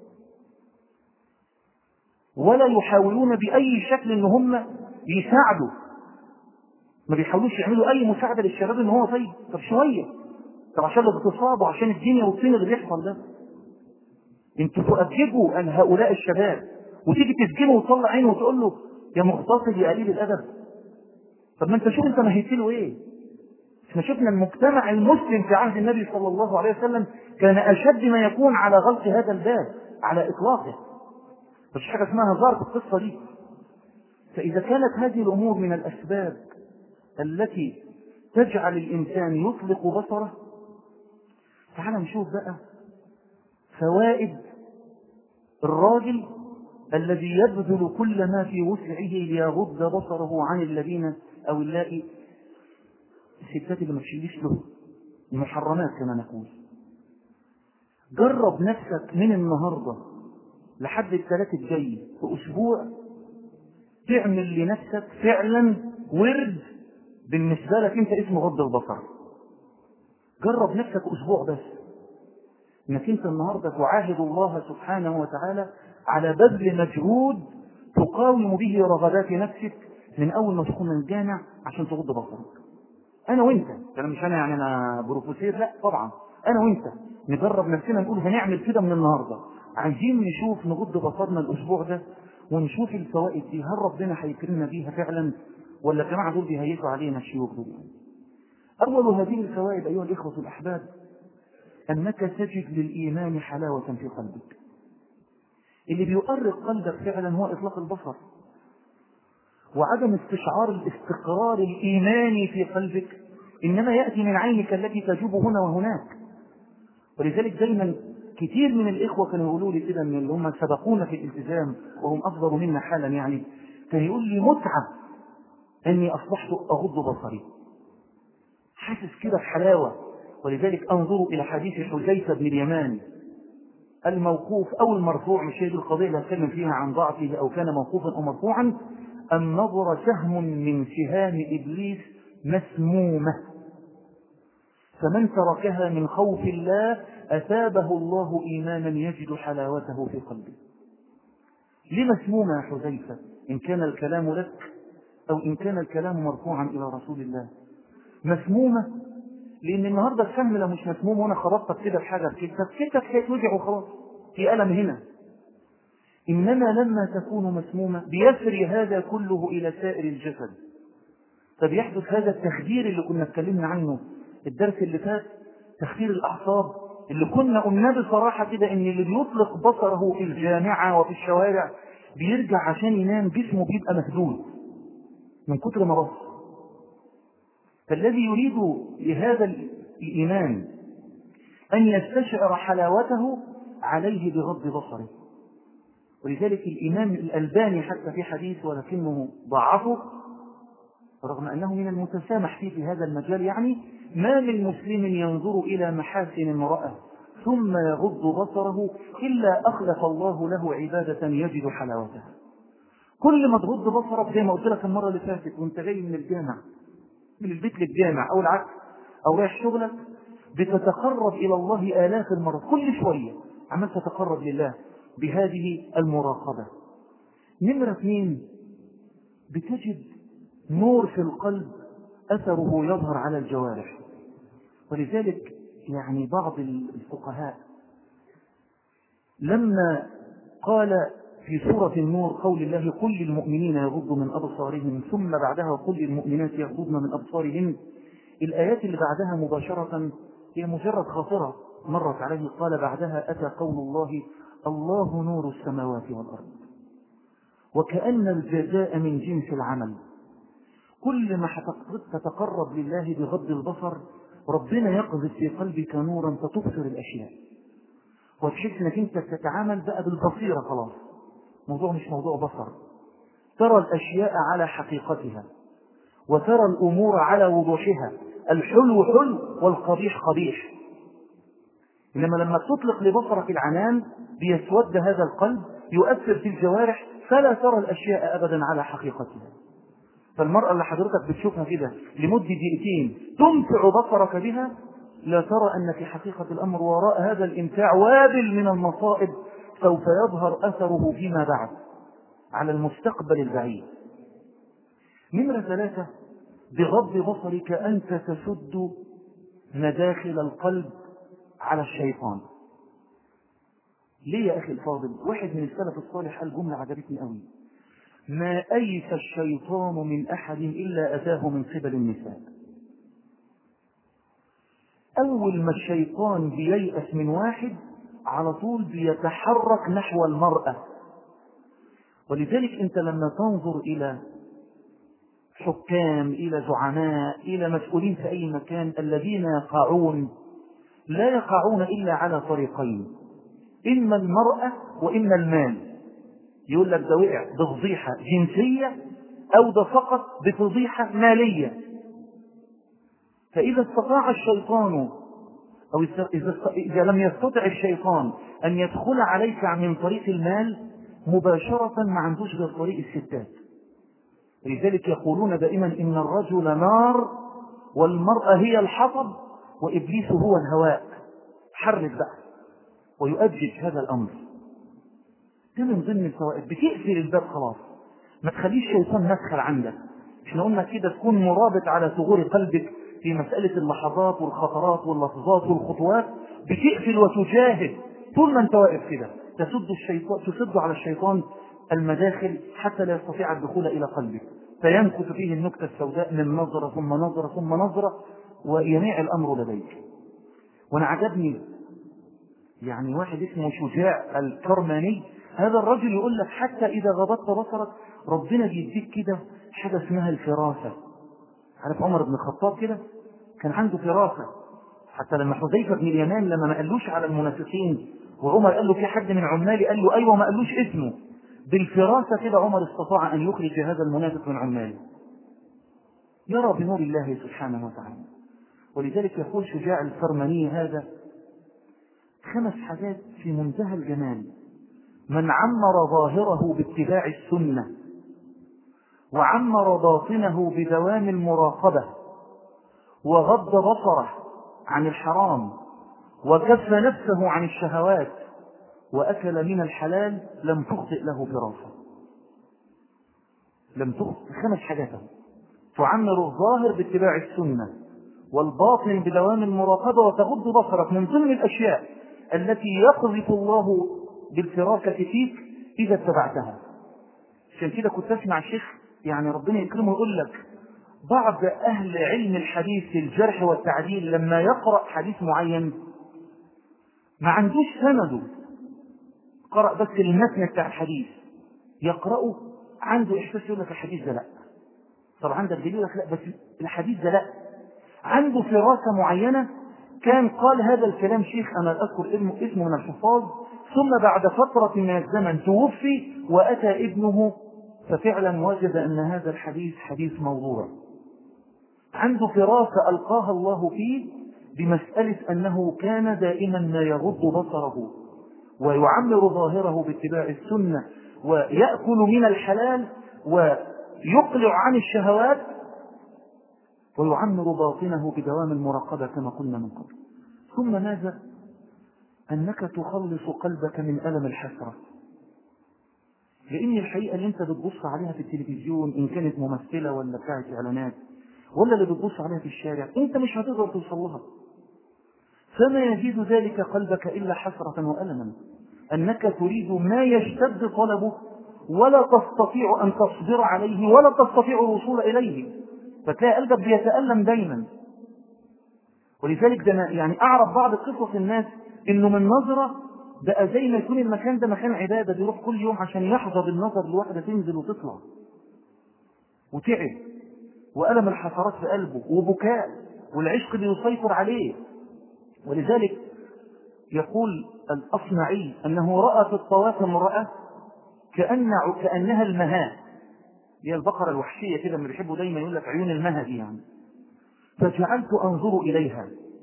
ولا يحاولون باي شكل ان هم يساعدوا ما بيحاولوش يعملوا اي مساعده للشباب ان هو طيب طب شويه طب عشان الاغتصاب وعشان الدنيا والطين اللي بيحصل ده انتوا تؤدبوا عن هؤلاء الشباب وتيجي تسجنه وتطلع عينه وتقول له يا مغتصب يا قليل الادب طب ما انت شوف انت مهيت له ايه احنا شفنا المجتمع المسلم في عهد النبي صلى الله عليه وسلم كان اشد ما يكون على غلق هذا الباب على اطلاقه مش حاجه اسمها هزار في القصه دي فاذا كانت هذه الامور من الاسباب التي تجعل الانسان يطلق بصره تعال نشوف بقى فوائد الراجل الذي يبذل كل ما في وسعه ليغض بصره عن الذين او اللائي الستات اللي ما تشيليش له المحرمات كما نقول جرب نفسك من النهارده لحد الثلاث الجاي في اسبوع تعمل لنفسك فعلا ورد بالنسبه لك انت اسمه غض البصر جرب نفسك اسبوع بس انك انت النهارده تعاهد الله سبحانه وتعالى على بذل مجهود تقاوم به رغبات نفسك من اول ما تدخل من الجامع عشان تغض بصرك انا وانت انا مش انا يعني انا بروفيسير لا طبعا انا وانت نجرب نفسنا نقول هنعمل كده من النهارده عايزين نشوف نغض بصرنا الاسبوع ده ونشوف الفوائد دي هل ربنا هيكرمنا بيها فعلا ولا الجماعه دول بيهيسوا علينا الشيوخ دول اول هذه الفوائد ايها الاخوه الاحباب انك تجد للايمان حلاوه في قلبك اللي بيؤرق قلبك فعلا هو اطلاق البصر وعدم استشعار الاستقرار الايماني في قلبك انما ياتي من عينك التي تجوب هنا وهناك ولذلك دايما كثير من الاخوه كانوا يقولوا لي كده من اللي هم سبقونا في الالتزام وهم افضل منا حالا يعني كان يقول لي متعه اني اصبحت اغض بصري حاسس كده بحلاوه ولذلك انظروا الى حديث حذيفه بن اليمان الموقوف او المرفوع مش هي دي القضيه اللي هتكلم فيها عن ضعفه او كان موقوفا او مرفوعا النظر سهم من سهام ابليس مسمومه فمن تركها من خوف الله اثابه الله ايمانا يجد حلاوته في قلبه ليه مسمومه يا حذيفه ان كان الكلام لك او ان كان الكلام مرفوعا الى رسول الله مسمومه لان النهارده السهم لو مش مسموم وانا خبطتك كده بحاجه في كتفك كتفك هيتوجع وخلاص في الم هنا انما لما تكون مسمومه بيسري هذا كله الى سائر الجسد فبيحدث هذا التخدير اللي كنا اتكلمنا عنه الدرس اللي فات تخدير الاعصاب اللي كنا قلنا بصراحه كده ان اللي بيطلق بصره في الجامعه وفي الشوارع بيرجع عشان ينام جسمه بيبقى مهدود من كتر ما بص فالذي يريد لهذا الإيمان أن يستشعر حلاوته عليه بغض بصره ولذلك الإمام الألباني حتى في حديث ولكنه ضعفه رغم أنه من المتسامح فيه في هذا المجال يعني ما من مسلم ينظر إلى محاسن امرأة ثم يغض بصره إلا أخلف الله له عبادة يجد حلاوتها كل ما تغض بصرك زي ما قلت لك المره اللي فاتت وانت جاي من الجامع من البيت للجامع او العكس او رايح شغلك بتتقرب الى الله الاف المرات كل شويه عمال تتقرب لله بهذه المراقبه نمره اثنين بتجد نور في القلب اثره يظهر على الجوارح ولذلك يعني بعض الفقهاء لما قال في سورة النور قول الله قل للمؤمنين يغضوا من أبصارهم ثم بعدها قل للمؤمنات يغضضن من أبصارهن الآيات اللي بعدها مباشرة هي مجرد خاطرة مرت عليه قال بعدها أتى قول الله الله نور السماوات والأرض وكأن الجزاء من جنس العمل كل ما تتقرب لله بغض البصر ربنا يقذف في قلبك نورا فتبصر الأشياء وتحس انك انت تتعامل بقى بالبصيرة خلاص موضوع مش موضوع بصر ترى الأشياء على حقيقتها وترى الأمور على وضوحها الحلو حلو والقبيح قبيح إنما لما تطلق لبصرك العنان بيسود هذا القلب يؤثر في الجوارح فلا ترى الأشياء أبدا على حقيقتها فالمرأة اللي حضرتك بتشوفها كده لمدة دقيقتين تمتع بصرك بها لا ترى أن في حقيقة الأمر وراء هذا الإمتاع وابل من المصائب سوف يظهر أثره فيما بعد على المستقبل البعيد نمرة ثلاثة بغض بصرك أنت تسد مداخل القلب على الشيطان ليه يا أخي الفاضل واحد من السلف الصالح قال جملة عجبتني قوي ما أيس الشيطان من أحد إلا أتاه من قبل النساء أول ما الشيطان بييأس من واحد على طول بيتحرك نحو المرأة ولذلك أنت لما تنظر إلى حكام إلى زعماء إلى مسؤولين في أي مكان الذين يقعون لا يقعون إلا على طريقين إما المرأة وإما المال يقول لك ده وقع بفضيحة جنسية أو ده فقط بفضيحة مالية فإذا استطاع الشيطان أو إذا لم يستطع الشيطان أن يدخل عليك من طريق المال مباشرة ما عندوش غير طريق الستات لذلك يقولون دائما إن الرجل نار والمرأة هي الحطب وإبليس هو الهواء حرك بقى ويؤجج هذا الأمر ده من ضمن الفوائد بتقفل الباب خلاص ما تخليش الشيطان مدخل عندك احنا قلنا كده تكون مرابط على ثغور قلبك في مسألة اللحظات والخطرات واللحظات والخطوات بتقفل وتجاهد طول ما انت واقف كده تسد الشيطان تسد على الشيطان المداخل حتى لا يستطيع الدخول إلى قلبك فيمكث فيه النكتة السوداء من نظرة ثم نظرة ثم نظرة ويميع الأمر لديك وأنا عجبني يعني واحد اسمه شجاع الكرماني هذا الرجل يقول لك حتى إذا غضبت بصرك ربنا بيديك كده حاجة اسمها الفراسة عارف عمر بن الخطاب كده كان عنده فراسة حتى لما حذيفة بن اليمان لما ما قالوش على المنافقين وعمر قال له في حد من عمالي قال له أيوة ما قالوش اسمه بالفراسة كده عمر استطاع أن يخرج هذا المنافق من عماله يرى بنور الله سبحانه وتعالى ولذلك يقول شجاع الكرماني هذا خمس حاجات في منتهى الجمال من عمر ظاهره باتباع السنة وعمر باطنه بدوام المراقبة وغض بصره عن الحرام وكف نفسه عن الشهوات وأكل من الحلال لم تخطئ له فراسة لم تخطئ خمس حاجات تعمر الظاهر باتباع السنة والباطن بدوام المراقبة وتغض بصرك من ضمن الأشياء التي يقذف الله بالفراسة فيك إذا اتبعتها عشان كده كنت أسمع شيخ يعني ربنا يكرمه يقول لك بعض أهل علم الحديث في الجرح والتعديل لما يقرأ حديث معين ما عندوش سنده قرأ بس المتن بتاع الحديث يقرأه عنده إحساس يقول لك الحديث ده لا طب عندك دليل لك لا بس الحديث ده لا عنده فراسة معينة كان قال هذا الكلام شيخ أنا أذكر اسمه, اسمه من الحفاظ ثم بعد فترة من الزمن توفي وأتى ابنه ففعلا وجد أن هذا الحديث حديث موضوع عنده فراسة ألقاها الله فيه بمسألة أنه كان دائما ما يغض بصره ويعمر ظاهره باتباع السنة ويأكل من الحلال ويقلع عن الشهوات ويعمر باطنه بدوام المراقبة كما قلنا من قبل ثم ماذا أنك تخلص قلبك من ألم الحسرة لأن الحقيقة اللي أنت بتبص عليها في التلفزيون إن كانت ممثلة ولا بتاعت إعلانات ولا اللي بتبص عليها في الشارع أنت مش هتقدر توصل لها فما يزيد ذلك قلبك إلا حسرة وألما أنك تريد ما يشتد طلبه ولا تستطيع أن تصبر عليه ولا تستطيع الوصول إليه فتلاقي قلبك بيتألم دايما ولذلك ده يعني أعرف بعض قصص الناس إنه من نظرة بقى زي ما يكون المكان ده مكان عبادة بيروح كل يوم عشان يحظى بالنظر لواحدة تنزل وتطلع وتعب وألم الحسرات في قلبه وبكاء والعشق بيسيطر عليه ولذلك يقول الأصمعي أنه رأى في الطواف امرأة كأن كأنها المها هي البقرة الوحشية كده اللي بيحبوا دايما يقول لك عيون المها دي يعني فجعلت أنظر إليها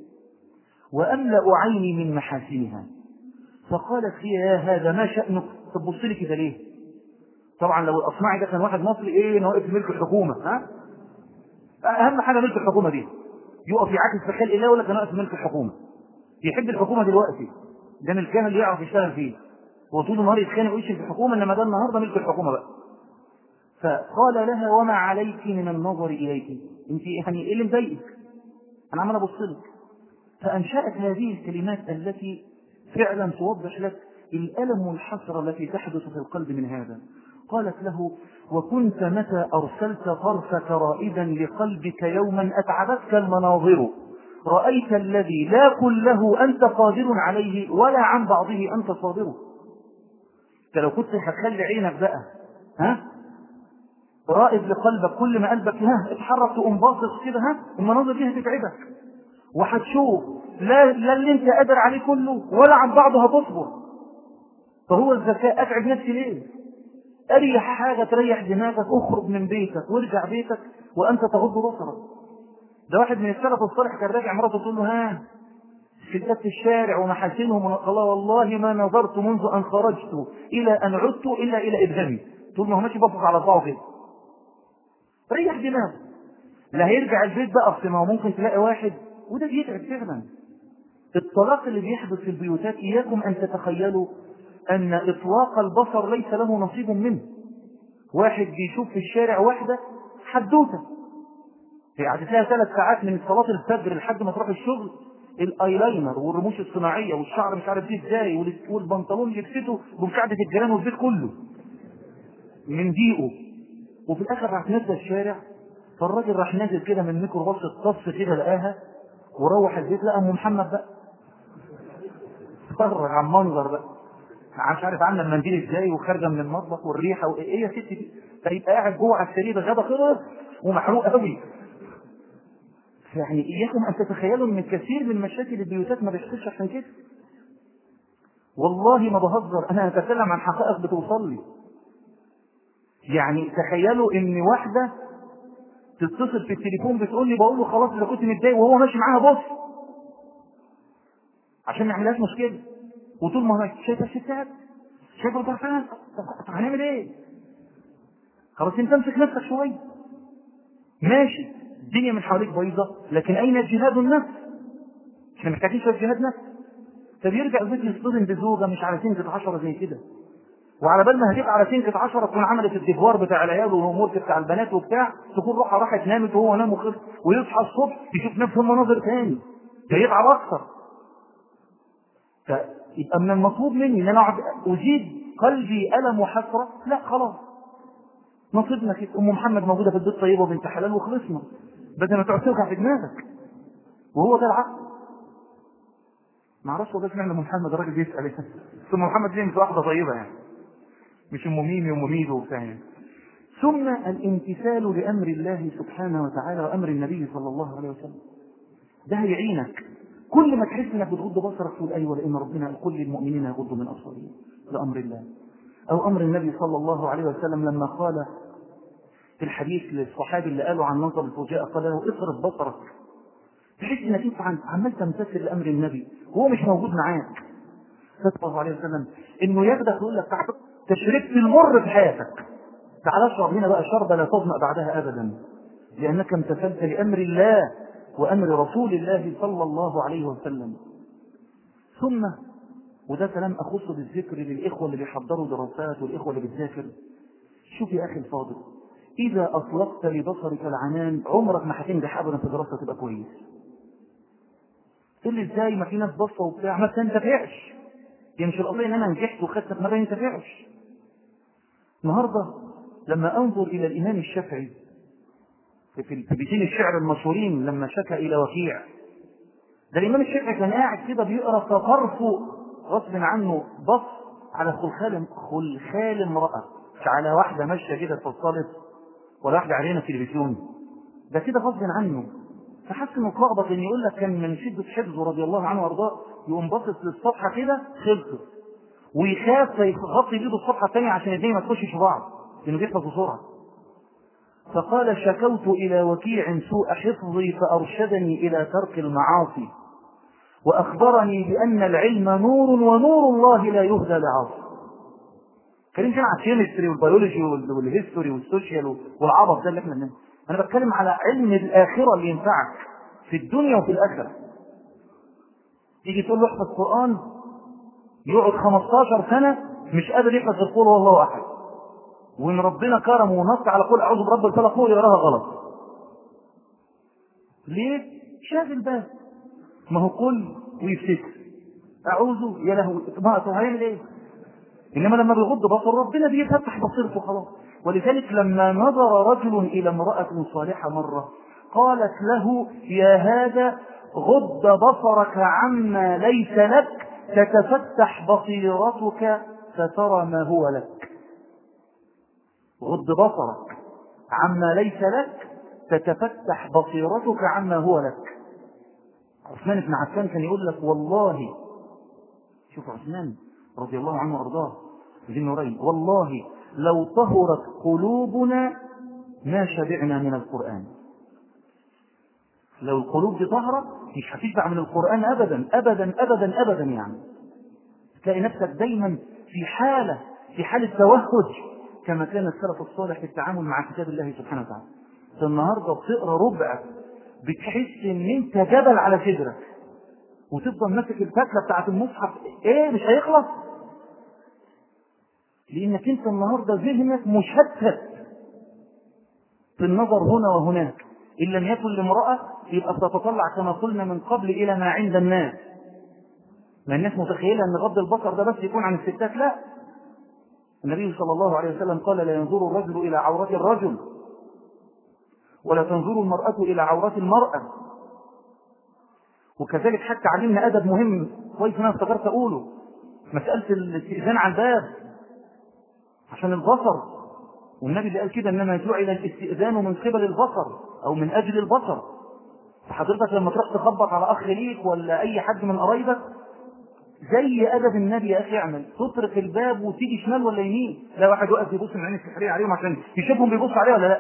وأملأ عيني من محاسنها فقالت لي يا هذا ما شأنك تبص لي كده ليه طبعا لو الأصمعي ده كان واحد مصري ايه انا واقف في ملك الحكومة ها أهم حاجة ملك الحكومة دي يقف يعاكس في خلق الله ولا كان واقف في ملك الحكومة يحب الحكومة دلوقتي ده ملكها اللي يعرف يشتغل فيه هو طول النهار يتخانق ويشتم في الحكومة انما ده النهارده ملك الحكومة بقى فقال لها وما عليك من النظر اليك انت يعني ايه اللي مضايقك انا عمال ابص لك فانشات هذه الكلمات التي فعلا توضح لك الالم والحسره التي تحدث في القلب من هذا قالت له وكنت متى ارسلت طرفك رائدا لقلبك يوما اتعبتك المناظر رايت الذي لا كله انت قادر عليه ولا عن بعضه انت صادر انت لو كنت هتخلي عينك بقى ها رائد لقلبك كل ما قلبك ها اتحرك تقوم باصص كده ها المناظر دي هتتعبك وهتشوف لا لا اللي انت قادر عليه كله ولا عن بعضه هتصبر فهو الذكاء اتعب نفسي ليه اريح حاجه تريح دماغك اخرج من بيتك وارجع بيتك وانت تغض بصرك ده واحد من السلف الصالح كان راجع مراته تقول له ها شدات الشارع ومحاسنهم الله والله ما نظرت منذ ان خرجت الى ان عدت الا الى ابهامي طول ما هو ماشي باصص على صباعه كده ريح دماغه لا هيرجع البيت بقى اصل ما هو ممكن تلاقي واحد وده بيتعب فعلا الطلاق اللي بيحدث في البيوتات اياكم ان تتخيلوا ان اطلاق البصر ليس له نصيب منه واحد بيشوف في الشارع واحده حدوته يعني تلاقي ثلاث ساعات من صلاه الفجر لحد ما تروح الشغل الايلاينر والرموش الصناعيه والشعر مش عارف دي ازاي والبنطلون يلبسته بمساعده الجيران والبيت كله من ضيقه وفي الاخر راح نزل الشارع فالراجل راح نازل كده من ميكروباص الطف كده لقاها وروح البيت لقى ام محمد بقى اتفرج على المنظر بقى مش عارف عامله المنديل ازاي وخارجه من المطبخ والريحه وايه يا ستي دي فيبقى قاعد جوه على السرير غدا خلص ومحروق قوي يعني اياكم ان تتخيلوا ان كثير من مشاكل البيوتات ما بيحصلش عشان كده والله ما بهزر انا اتكلم عن حقائق بتوصل لي يعني تخيلوا ان واحده تتصل في التليفون بتقول لي بقول له خلاص اذا كنت متضايق وهو ماشي معاها بص عشان ما يعملهاش مشكله وطول ما هو شايفه الستات شايفه الضعفان طب هنعمل ايه؟ خلاص انت امسك نفسك شويه ماشي الدنيا من حواليك بايظه لكن اين جهاد النفس؟ احنا محتاجين شويه جهاد نفس طب يرجع البيت يصطدم بزوجه مش على سنجة عشرة زي كده وعلى بال ما هتبقى على سنجة عشرة تكون عملت الديفوار بتاع العيال والامور بتاع البنات وبتاع تكون روحها راحت نامت وهو نام وخلص ويصحى الصبح يشوف نفس المناظر تاني ده يتعب اكثر فيبقى من المطلوب مني ان انا اقعد ازيد قلبي الم وحسره لا خلاص نصيبنا كده ام محمد موجوده في البيت طيبه وبنت حلال وخلصنا بدل ما تقعد توجع في دماغك وهو ده العقل ما اعرفش والله اشمعنى ام محمد الراجل بيسال ثم محمد دي مش واحده طيبه يعني مش ام ميمي وام ميدو وبتاع يعني ثم الامتثال لامر الله سبحانه وتعالى وامر النبي صلى الله عليه وسلم ده هيعينك كل ما تحس انك بتغض بصرك تقول ايوه لان ربنا قال كل المؤمنين يغضوا من ابصارهم لامر الله او امر النبي صلى الله عليه وسلم لما قال في الحديث للصحابي اللي قالوا عن نظر الفجاء قال له اصرف بصرك تحس انك انت عمال تمتثل لامر النبي وهو مش موجود معاك صلى الله عليه وسلم انه ياخدك يقول لك تعال انت شربت المر في حياتك تعال اشرب هنا بقى شربة لا تظمأ بعدها ابدا لانك امتثلت لامر الله وامر رسول الله صلى الله عليه وسلم ثم وده كلام اخص بالذكر للاخوه اللي بيحضروا دراسات والاخوه اللي بتذاكر شوف يا اخي الفاضل اذا اطلقت لبصرك العنان عمرك ما هتنجح ابدا في دراسه تبقى كويس تقول لي ازاي ما في ناس بصه وبتاع ما تنتفعش يعني مش القضيه ان انا نجحت وخدت ما بينتفعش النهارده لما انظر الى الامام الشافعي في في بيتين الشعر المشهورين لما شكى الى وكيع ده الامام الشافعي كان قاعد كده بيقرا فطرفه غصب عنه بص على خلخال خلخال امراه مش على واحده ماشيه كده اتصلت ولا واحده علينا تلفزيون ده كده غصب عنه فحس انه اتلخبط ان يقول لك كان من شده حفظه رضي الله عنه وارضاه يقوم باصص للصفحه كده خلصت ويخاف يغطي بيده الصفحه الثانيه عشان الدنيا ما تخشش في بعض لانه بيحفظ بسرعه فقال شكوت الى وكيع سوء حفظي فارشدني الى ترك المعاصي واخبرني بان العلم نور ونور الله لا يهدى لعاصي كريم كان على الكيمستري والبيولوجي والهيستوري والسوشيال والعبط ده اللي احنا بنعمله انا بتكلم على علم الاخره اللي ينفعك في الدنيا وفي الاخره تيجي تقول له احفظ قران يقعد 15 سنه مش قادر يحفظ القول والله احد وان ربنا كرمه ونص على قول اعوذ برب الفلق هو يقراها غلط ليه شاغل بال ما هو قل ويفتكر اعوذ يا له ما طب هيعمل ايه انما لما بيغض بصره ربنا بيفتح بصيرته خلاص ولذلك لما نظر رجل الى امراه صالحه مره قالت له يا هذا غض بصرك عما ليس لك تتفتح بصيرتك فترى ما هو لك غض بصرك عما ليس لك تتفتح بصيرتك عما هو لك عثمان بن عفان كان يقول لك والله شوف عثمان رضي الله عنه وارضاه ذي النورين والله لو طهرت قلوبنا ما شبعنا من القرآن لو القلوب دي طهرة مش هتشبع من القرآن أبدا أبدا أبدا أبدا يعني تلاقي نفسك دايما في حالة في حالة توهج كما كان السلف الصالح في التعامل مع كتاب الله سبحانه وتعالى النهارده بتقرا ربع بتحس ان انت جبل على صدرك وتفضل ماسك الفتله بتاعت المصحف ايه مش هيخلص لانك انت النهارده ذهنك مشتت في النظر هنا وهناك ان لم يكن لامراه يبقى ستتطلع كما قلنا من قبل الى ما عند الناس ما الناس متخيله ان غض البصر ده بس يكون عن الستات لا النبي صلى الله عليه وسلم قال لا ينظر الرجل الى عورات الرجل ولا تنظر المرأة إلى عورات المرأة وكذلك حتى علمنا أدب مهم كويس أنا افتكرت أقوله مسألة الاستئذان على الباب عشان البصر والنبي اللي قال كده إنما جعل الاستئذان من قبل البصر أو من أجل البصر فحضرتك لما تروح تخبط على أخ ليك ولا أي حد من قرايبك زي أدب النبي يا أخي اعمل تطرق الباب وتيجي شمال ولا يمين لا واحد واقف يبص من عين السحرية عليهم عشان يشوفهم بيبص عليه ولا لا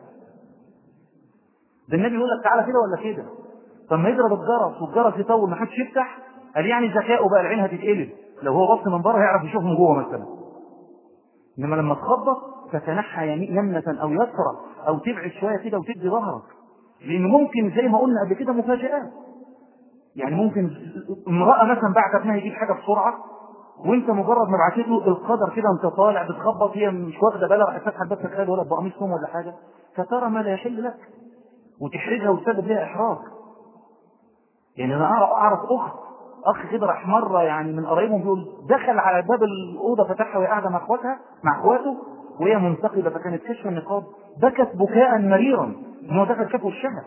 ده النبي يقول لك تعالى كده ولا كده طب ما يضرب الجرس والجرس يطول ما حدش يفتح قال يعني ذكائه بقى العين هتتقلب لو هو بص من بره هيعرف يشوف من جوه مثلا انما لما تخبط تتنحى يمنة او يسرى او تبعد شويه كده وتدي ظهرك لان ممكن زي ما قلنا قبل كده مفاجآت يعني ممكن امرأة مثلا بعت ابنها يجيب حاجة بسرعة وانت مجرد ما بعتت له القدر كده انت طالع بتخبط هي مش واخده بالها راح تفتح الباب تخيل ولا بقميص نوم ولا حاجه فترى ما لا يحل لك وتحرجها وتسبب لها احراج يعني انا اعرف اعرف اخت اخ كده راح مره يعني من قرايبهم بيقول دخل على باب الاوضه فتحها وهي قاعده مع اخواتها مع اخواته وهي منتقبه فكانت كشف النقاب بكت بكاء مريرا ان هو دخل شاف وشها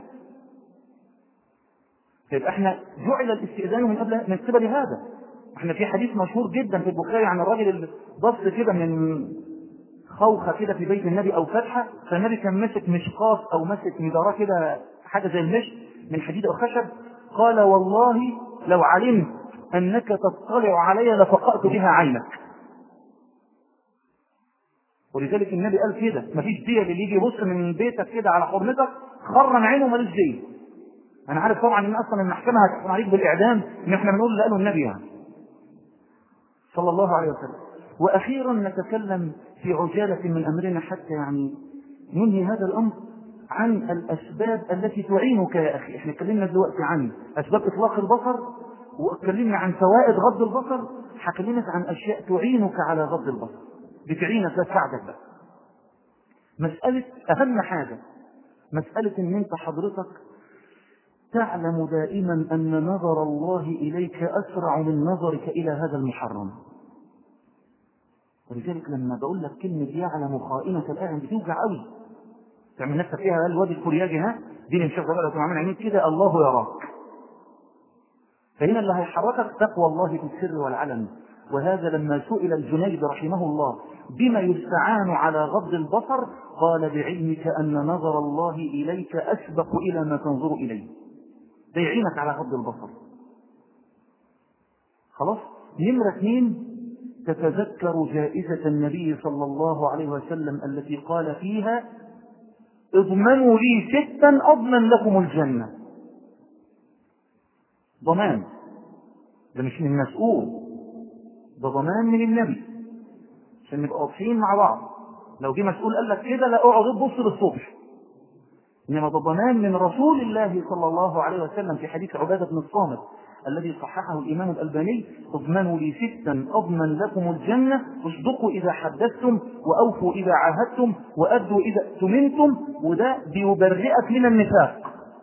يبقى احنا جعل الاستئذان من قبل من قبل هذا احنا في حديث مشهور جدا في البخاري عن الراجل اللي بص كده من خوخه كده في بيت النبي او فتحه فالنبي كان ماسك مشقاص او ماسك مداراه كده حاجه زي المشط من حديد او خشب قال والله لو علمت انك تطلع علي لفقأت بها عينك ولذلك النبي قال كده مفيش دية اللي يجي يبص من بيتك كده على حرمتك خرم عينه مالوش دية انا عارف طبعا ان اصلا المحكمه هتحكم عليك بالاعدام ان احنا بنقول اللي قاله النبي يعني صلى الله عليه وسلم وأخيرا نتكلم في عجالة من أمرنا حتى يعني ننهي هذا الأمر عن الأسباب التي تعينك يا أخي احنا اتكلمنا دلوقتي عن أسباب إطلاق البصر واتكلمنا عن فوائد غض البصر هكلمك عن أشياء تعينك على غض البصر بتعينك تساعدك بقى مسألة أهم حاجة مسألة إن أنت حضرتك تعلم دائما أن نظر الله إليك أسرع من نظرك إلى هذا المحرم ولذلك لما بقول لك كلمة يعلم خائنة الأعين بتوجع قوي تعمل نفسك فيها الواد الكورياجي ها دي اللي مشغله بقى عامل عينيك كده الله يراك فهنا اللي هيحركك تقوى الله في السر والعلن وهذا لما سئل الجنيد رحمه الله بما يستعان على غض البصر قال بعلمك أن نظر الله إليك أسبق إلى ما تنظر إليه ده يعينك على غض البصر خلاص نمرة اثنين تتذكر جائزة النبي صلى الله عليه وسلم التي قال فيها اضمنوا لي ستا اضمن لكم الجنة ضمان ده مش من مسؤول ده ضمان من النبي عشان نبقى واضحين مع بعض لو جه مسؤول قال لك كده لا اقعد تبص للصبح انما ده ضمان من رسول الله صلى الله عليه وسلم في حديث عباده بن الصامت الذي صححه الامام الالباني اضمنوا لي ستا اضمن لكم الجنه اصدقوا اذا حدثتم واوفوا اذا عاهدتم وادوا اذا اؤتمنتم وده بيبرئك من النفاق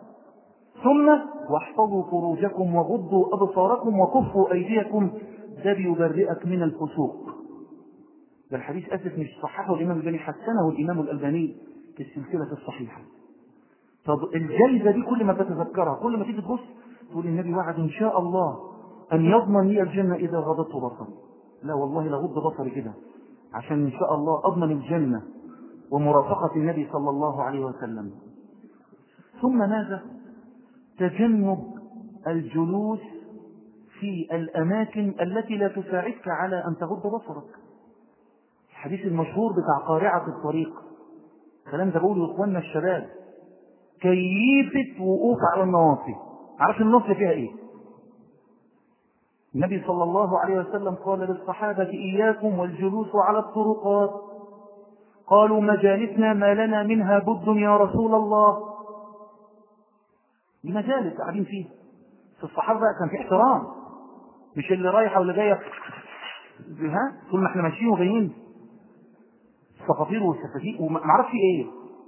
ثم واحفظوا فروجكم وغضوا ابصاركم وكفوا ايديكم ده بيبرئك من الفسوق ده الحديث اسف مش صححه الامام الالباني حسنه الامام الالباني في السلسله الصحيحه طب الجلده دي كل ما تتذكرها كل ما تيجي تبص تقول النبي وعد ان شاء الله ان يضمن لي الجنه اذا غضبت بصري لا والله لغض بصري كده عشان ان شاء الله اضمن الجنه ومرافقه النبي صلى الله عليه وسلم ثم ماذا تجنب الجلوس في الاماكن التي لا تساعدك على ان تغض بصرك الحديث المشهور بتاع قارعه الطريق الكلام ده بقوله لاخواننا الشباب كيفة وقوف على النواصي عارف النصر فيها ايه النبي صلى الله عليه وسلم قال للصحابة إياكم والجلوس على الطرقات قالوا مجالسنا ما لنا منها بد يا رسول الله دي مجالس قاعدين فيها في الصحابة كان في احترام مش اللي رايحة واللي جاية ها طول ما احنا ماشيين وجايين الصفافير والسفافير وما اعرفش ايه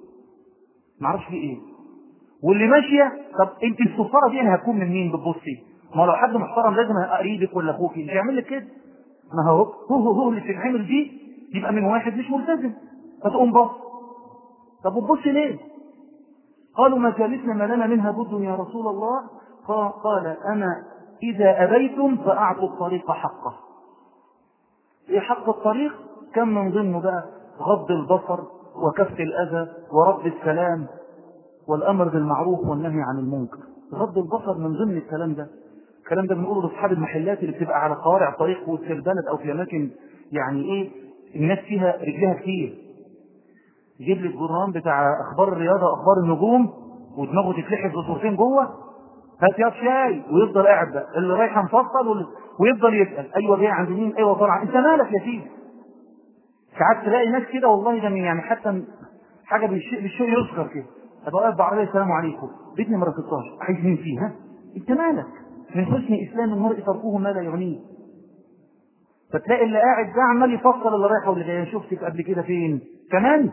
ما اعرفش في ايه واللي ماشيه طب انت الصفاره دي انا هتكون من مين بتبصي ما لو حد محترم لازم قريبك ولا اخوك مش هيعمل لك كده ما هو هو هو, هو اللي بتتعمل دي يبقى من واحد مش ملتزم فتقوم بص طب بتبص ليه قالوا ما جالسنا ما لنا منها بد يا رسول الله قال انا اذا ابيتم فاعطوا الطريق حقه ايه حق الطريق كم من ضمنه بقى غض البصر وكف الأذى ورد السلام والأمر بالمعروف والنهي عن المنكر غض البصر من ضمن الكلام ده الكلام ده بنقوله لاصحاب المحلات اللي بتبقى على قوارع طريق وسط البلد او في اماكن يعني ايه الناس فيها رجلها كتير يجيب لي الجرنان بتاع اخبار الرياضه اخبار النجوم ودماغه تتلحس بصورتين جوه هات يا شاي ويفضل قاعد بقى اللي رايحه مفصل ويفضل يسال ايوه جاي عند مين ايوه طالع انت مالك يا سيدي ساعات تلاقي ناس كده والله ده يعني حتى حاجه بالشيء بالشيء يذكر كده ابقى واقف بعربيه السلام عليكم بيت نمره 16 عايز مين فيه ها انت مالك من حسن اسلام المرء تركه ما لا يعنيه فتلاقي اللي قاعد ده عمال يفصل اللي رايح واللي جاي شفتك قبل كده فين كمان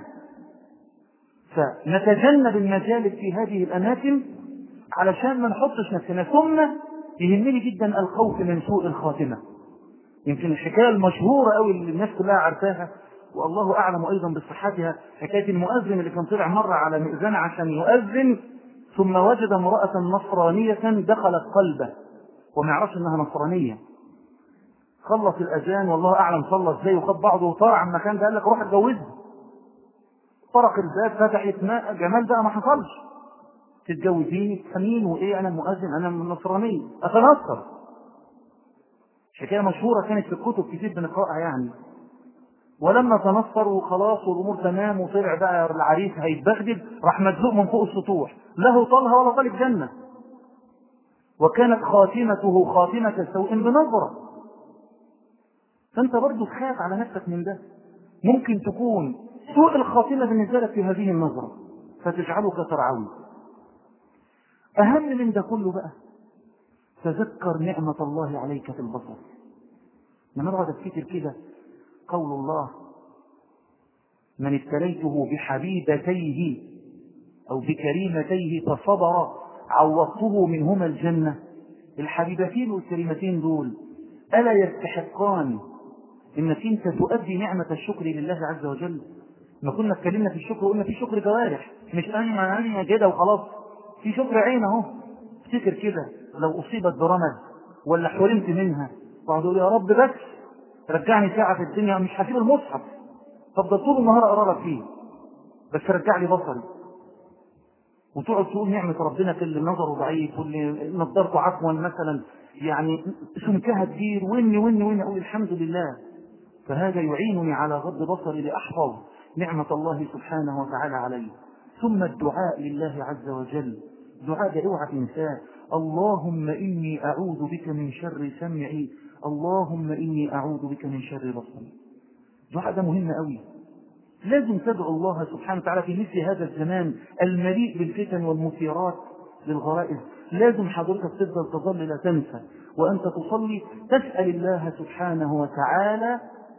فنتجنب المجالس في هذه الاماكن علشان ما نحطش نفسنا ثم يهمني جدا الخوف من سوء الخاتمه يمكن الحكايه المشهوره قوي اللي الناس كلها عارفاها والله اعلم ايضا بصحتها حكايه المؤذن اللي كان طلع مره على مئذنه عشان يؤذن ثم وجد امراه نصرانيه دخلت قلبه وما يعرفش انها نصرانيه خلص الاذان والله اعلم صلى ازاي وخد بعضه وطار عن المكان ده قال لك روح اتجوزها طرق الباب فتحت ماء جمال بقى ما حصلش تتجوزيني تفهمين وايه انا المؤذن انا من النصرانيه اتنصر حكايه مشهوره كانت في الكتب كتير بنقراها يعني ولما تنصر وخلاص والامور تمام وطلع بقى العريس هيتبغدل راح مزلوق من فوق السطوح له طالها ولا طالب جنه وكانت خاتمته خاتمه سوء بنظره فأنت برضه تخاف على نفسك من ده ممكن تكون سوء الخاتمة بالنسبة لك في هذه النظرة فتجعلك ترعوي أهم من ده كله بقى تذكر نعمة الله عليك في البصر لما نقعد افتكر كده قول الله من ابتليته بحبيبتيه أو بكريمتيه فصبر عوضته منهما الجنة الحبيبتين والكريمتين دول ألا يستحقان إنك أنت تؤدي نعمة الشكر لله عز وجل ما كنا اتكلمنا في الشكر وقلنا في شكر جوارح مش أنا أنا كده وخلاص في شكر عين أهو افتكر كده لو أصيبت برمد ولا حرمت منها وقعد يقول يا رب بس رجعني ساعة في الدنيا مش هسيب المصحف تفضل طول النهار أقرا لك فيه بس رجع لي بصري وتقعد تقول نعمة ربنا في اللي نظره ضعيف واللي نظرته عفوا مثلا يعني سمكها كبير وإني وإني وإني أقول الحمد لله فهذا يعينني على غض بصري لأحفظ نعمة الله سبحانه وتعالى علي ثم الدعاء لله عز وجل دعاء ده اوعى تنساه اللهم إني أعوذ بك من شر سمعي اللهم إني أعوذ بك من شر بصري دعاء ده مهم قوي لازم تدعو الله سبحانه وتعالى في مثل هذا الزمان المليء بالفتن والمثيرات للغرائز لازم حضرتك تفضل تظل لا تنسى وأنت تصلي تسأل الله سبحانه وتعالى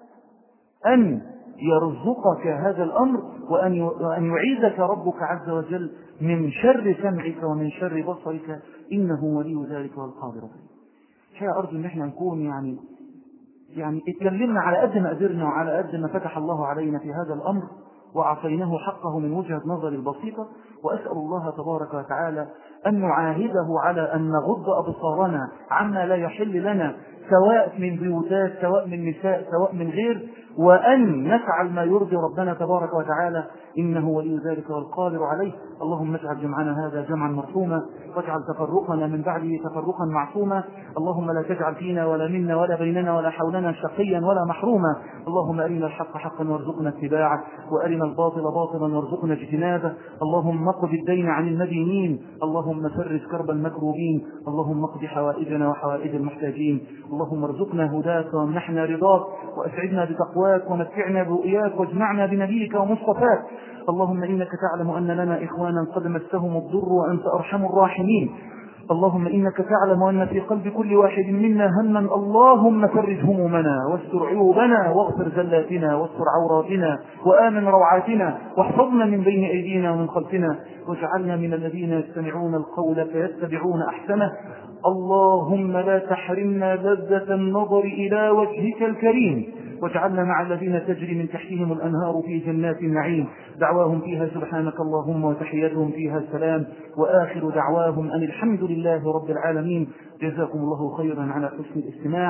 أن يرزقك هذا الأمر وأن وأن يعيذك ربك عز وجل من شر سمعك ومن شر بصرك إنه ولي ذلك والقادر الحقيقة أرجو إن احنا نكون يعني يعني اتكلمنا على قد ما قدرنا وعلى قد ما فتح الله علينا في هذا الأمر وأعطيناه حقه من وجهة نظر البسيطة وأسأل الله تبارك وتعالى أن نعاهده على أن نغض أبصارنا عما لا يحل لنا سواء من بيوتات سواء من نساء سواء من غير وأن نفعل ما يرضي ربنا تبارك وتعالى إنه ولي ذلك والقادر عليه اللهم اجعل جمعنا هذا جمعا مرحوما واجعل تفرقنا من بعده تفرقا معصوما اللهم لا تجعل فينا ولا منا ولا بيننا ولا حولنا شقيا ولا محروما اللهم أرنا الحق حقا وارزقنا اتباعه وأرنا الباطل باطلا وارزقنا اجتنابه اللهم اقض الدين عن المدينين اللهم فرج كرب المكروبين اللهم اقض حوائجنا وحوائج المحتاجين اللهم ارزقنا هداك وامنحنا رضاك وأسعدنا بتقواك ومتعنا برؤياك واجمعنا بنبيك ومصطفاك اللهم إنك تعلم أن لنا إخوانا قد مسهم الضر وأنت أرحم الراحمين اللهم إنك تعلم أن في قلب كل واحد منا هما اللهم فرج همومنا واستر عيوبنا واغفر زلاتنا واستر عوراتنا وآمن روعاتنا واحفظنا من بين أيدينا ومن خلفنا واجعلنا من الذين يستمعون القول فيتبعون أحسنه اللهم لا تحرمنا لذة النظر إلى وجهك الكريم واجعلنا مع الذين تجري من تحتهم الأنهار في جنات النعيم دعواهم فيها سبحانك اللهم وتحياتهم فيها السلام وآخر دعواهم أن الحمد لله رب العالمين جزاكم الله خيرا على حسن الاستماع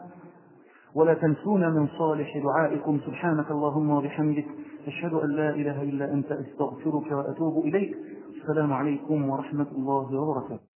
ولا تنسونا من صالح دعائكم سبحانك اللهم وبحمدك أشهد أن لا إله إلا أنت أستغفرك وأتوب إليك السلام عليكم ورحمة الله وبركاته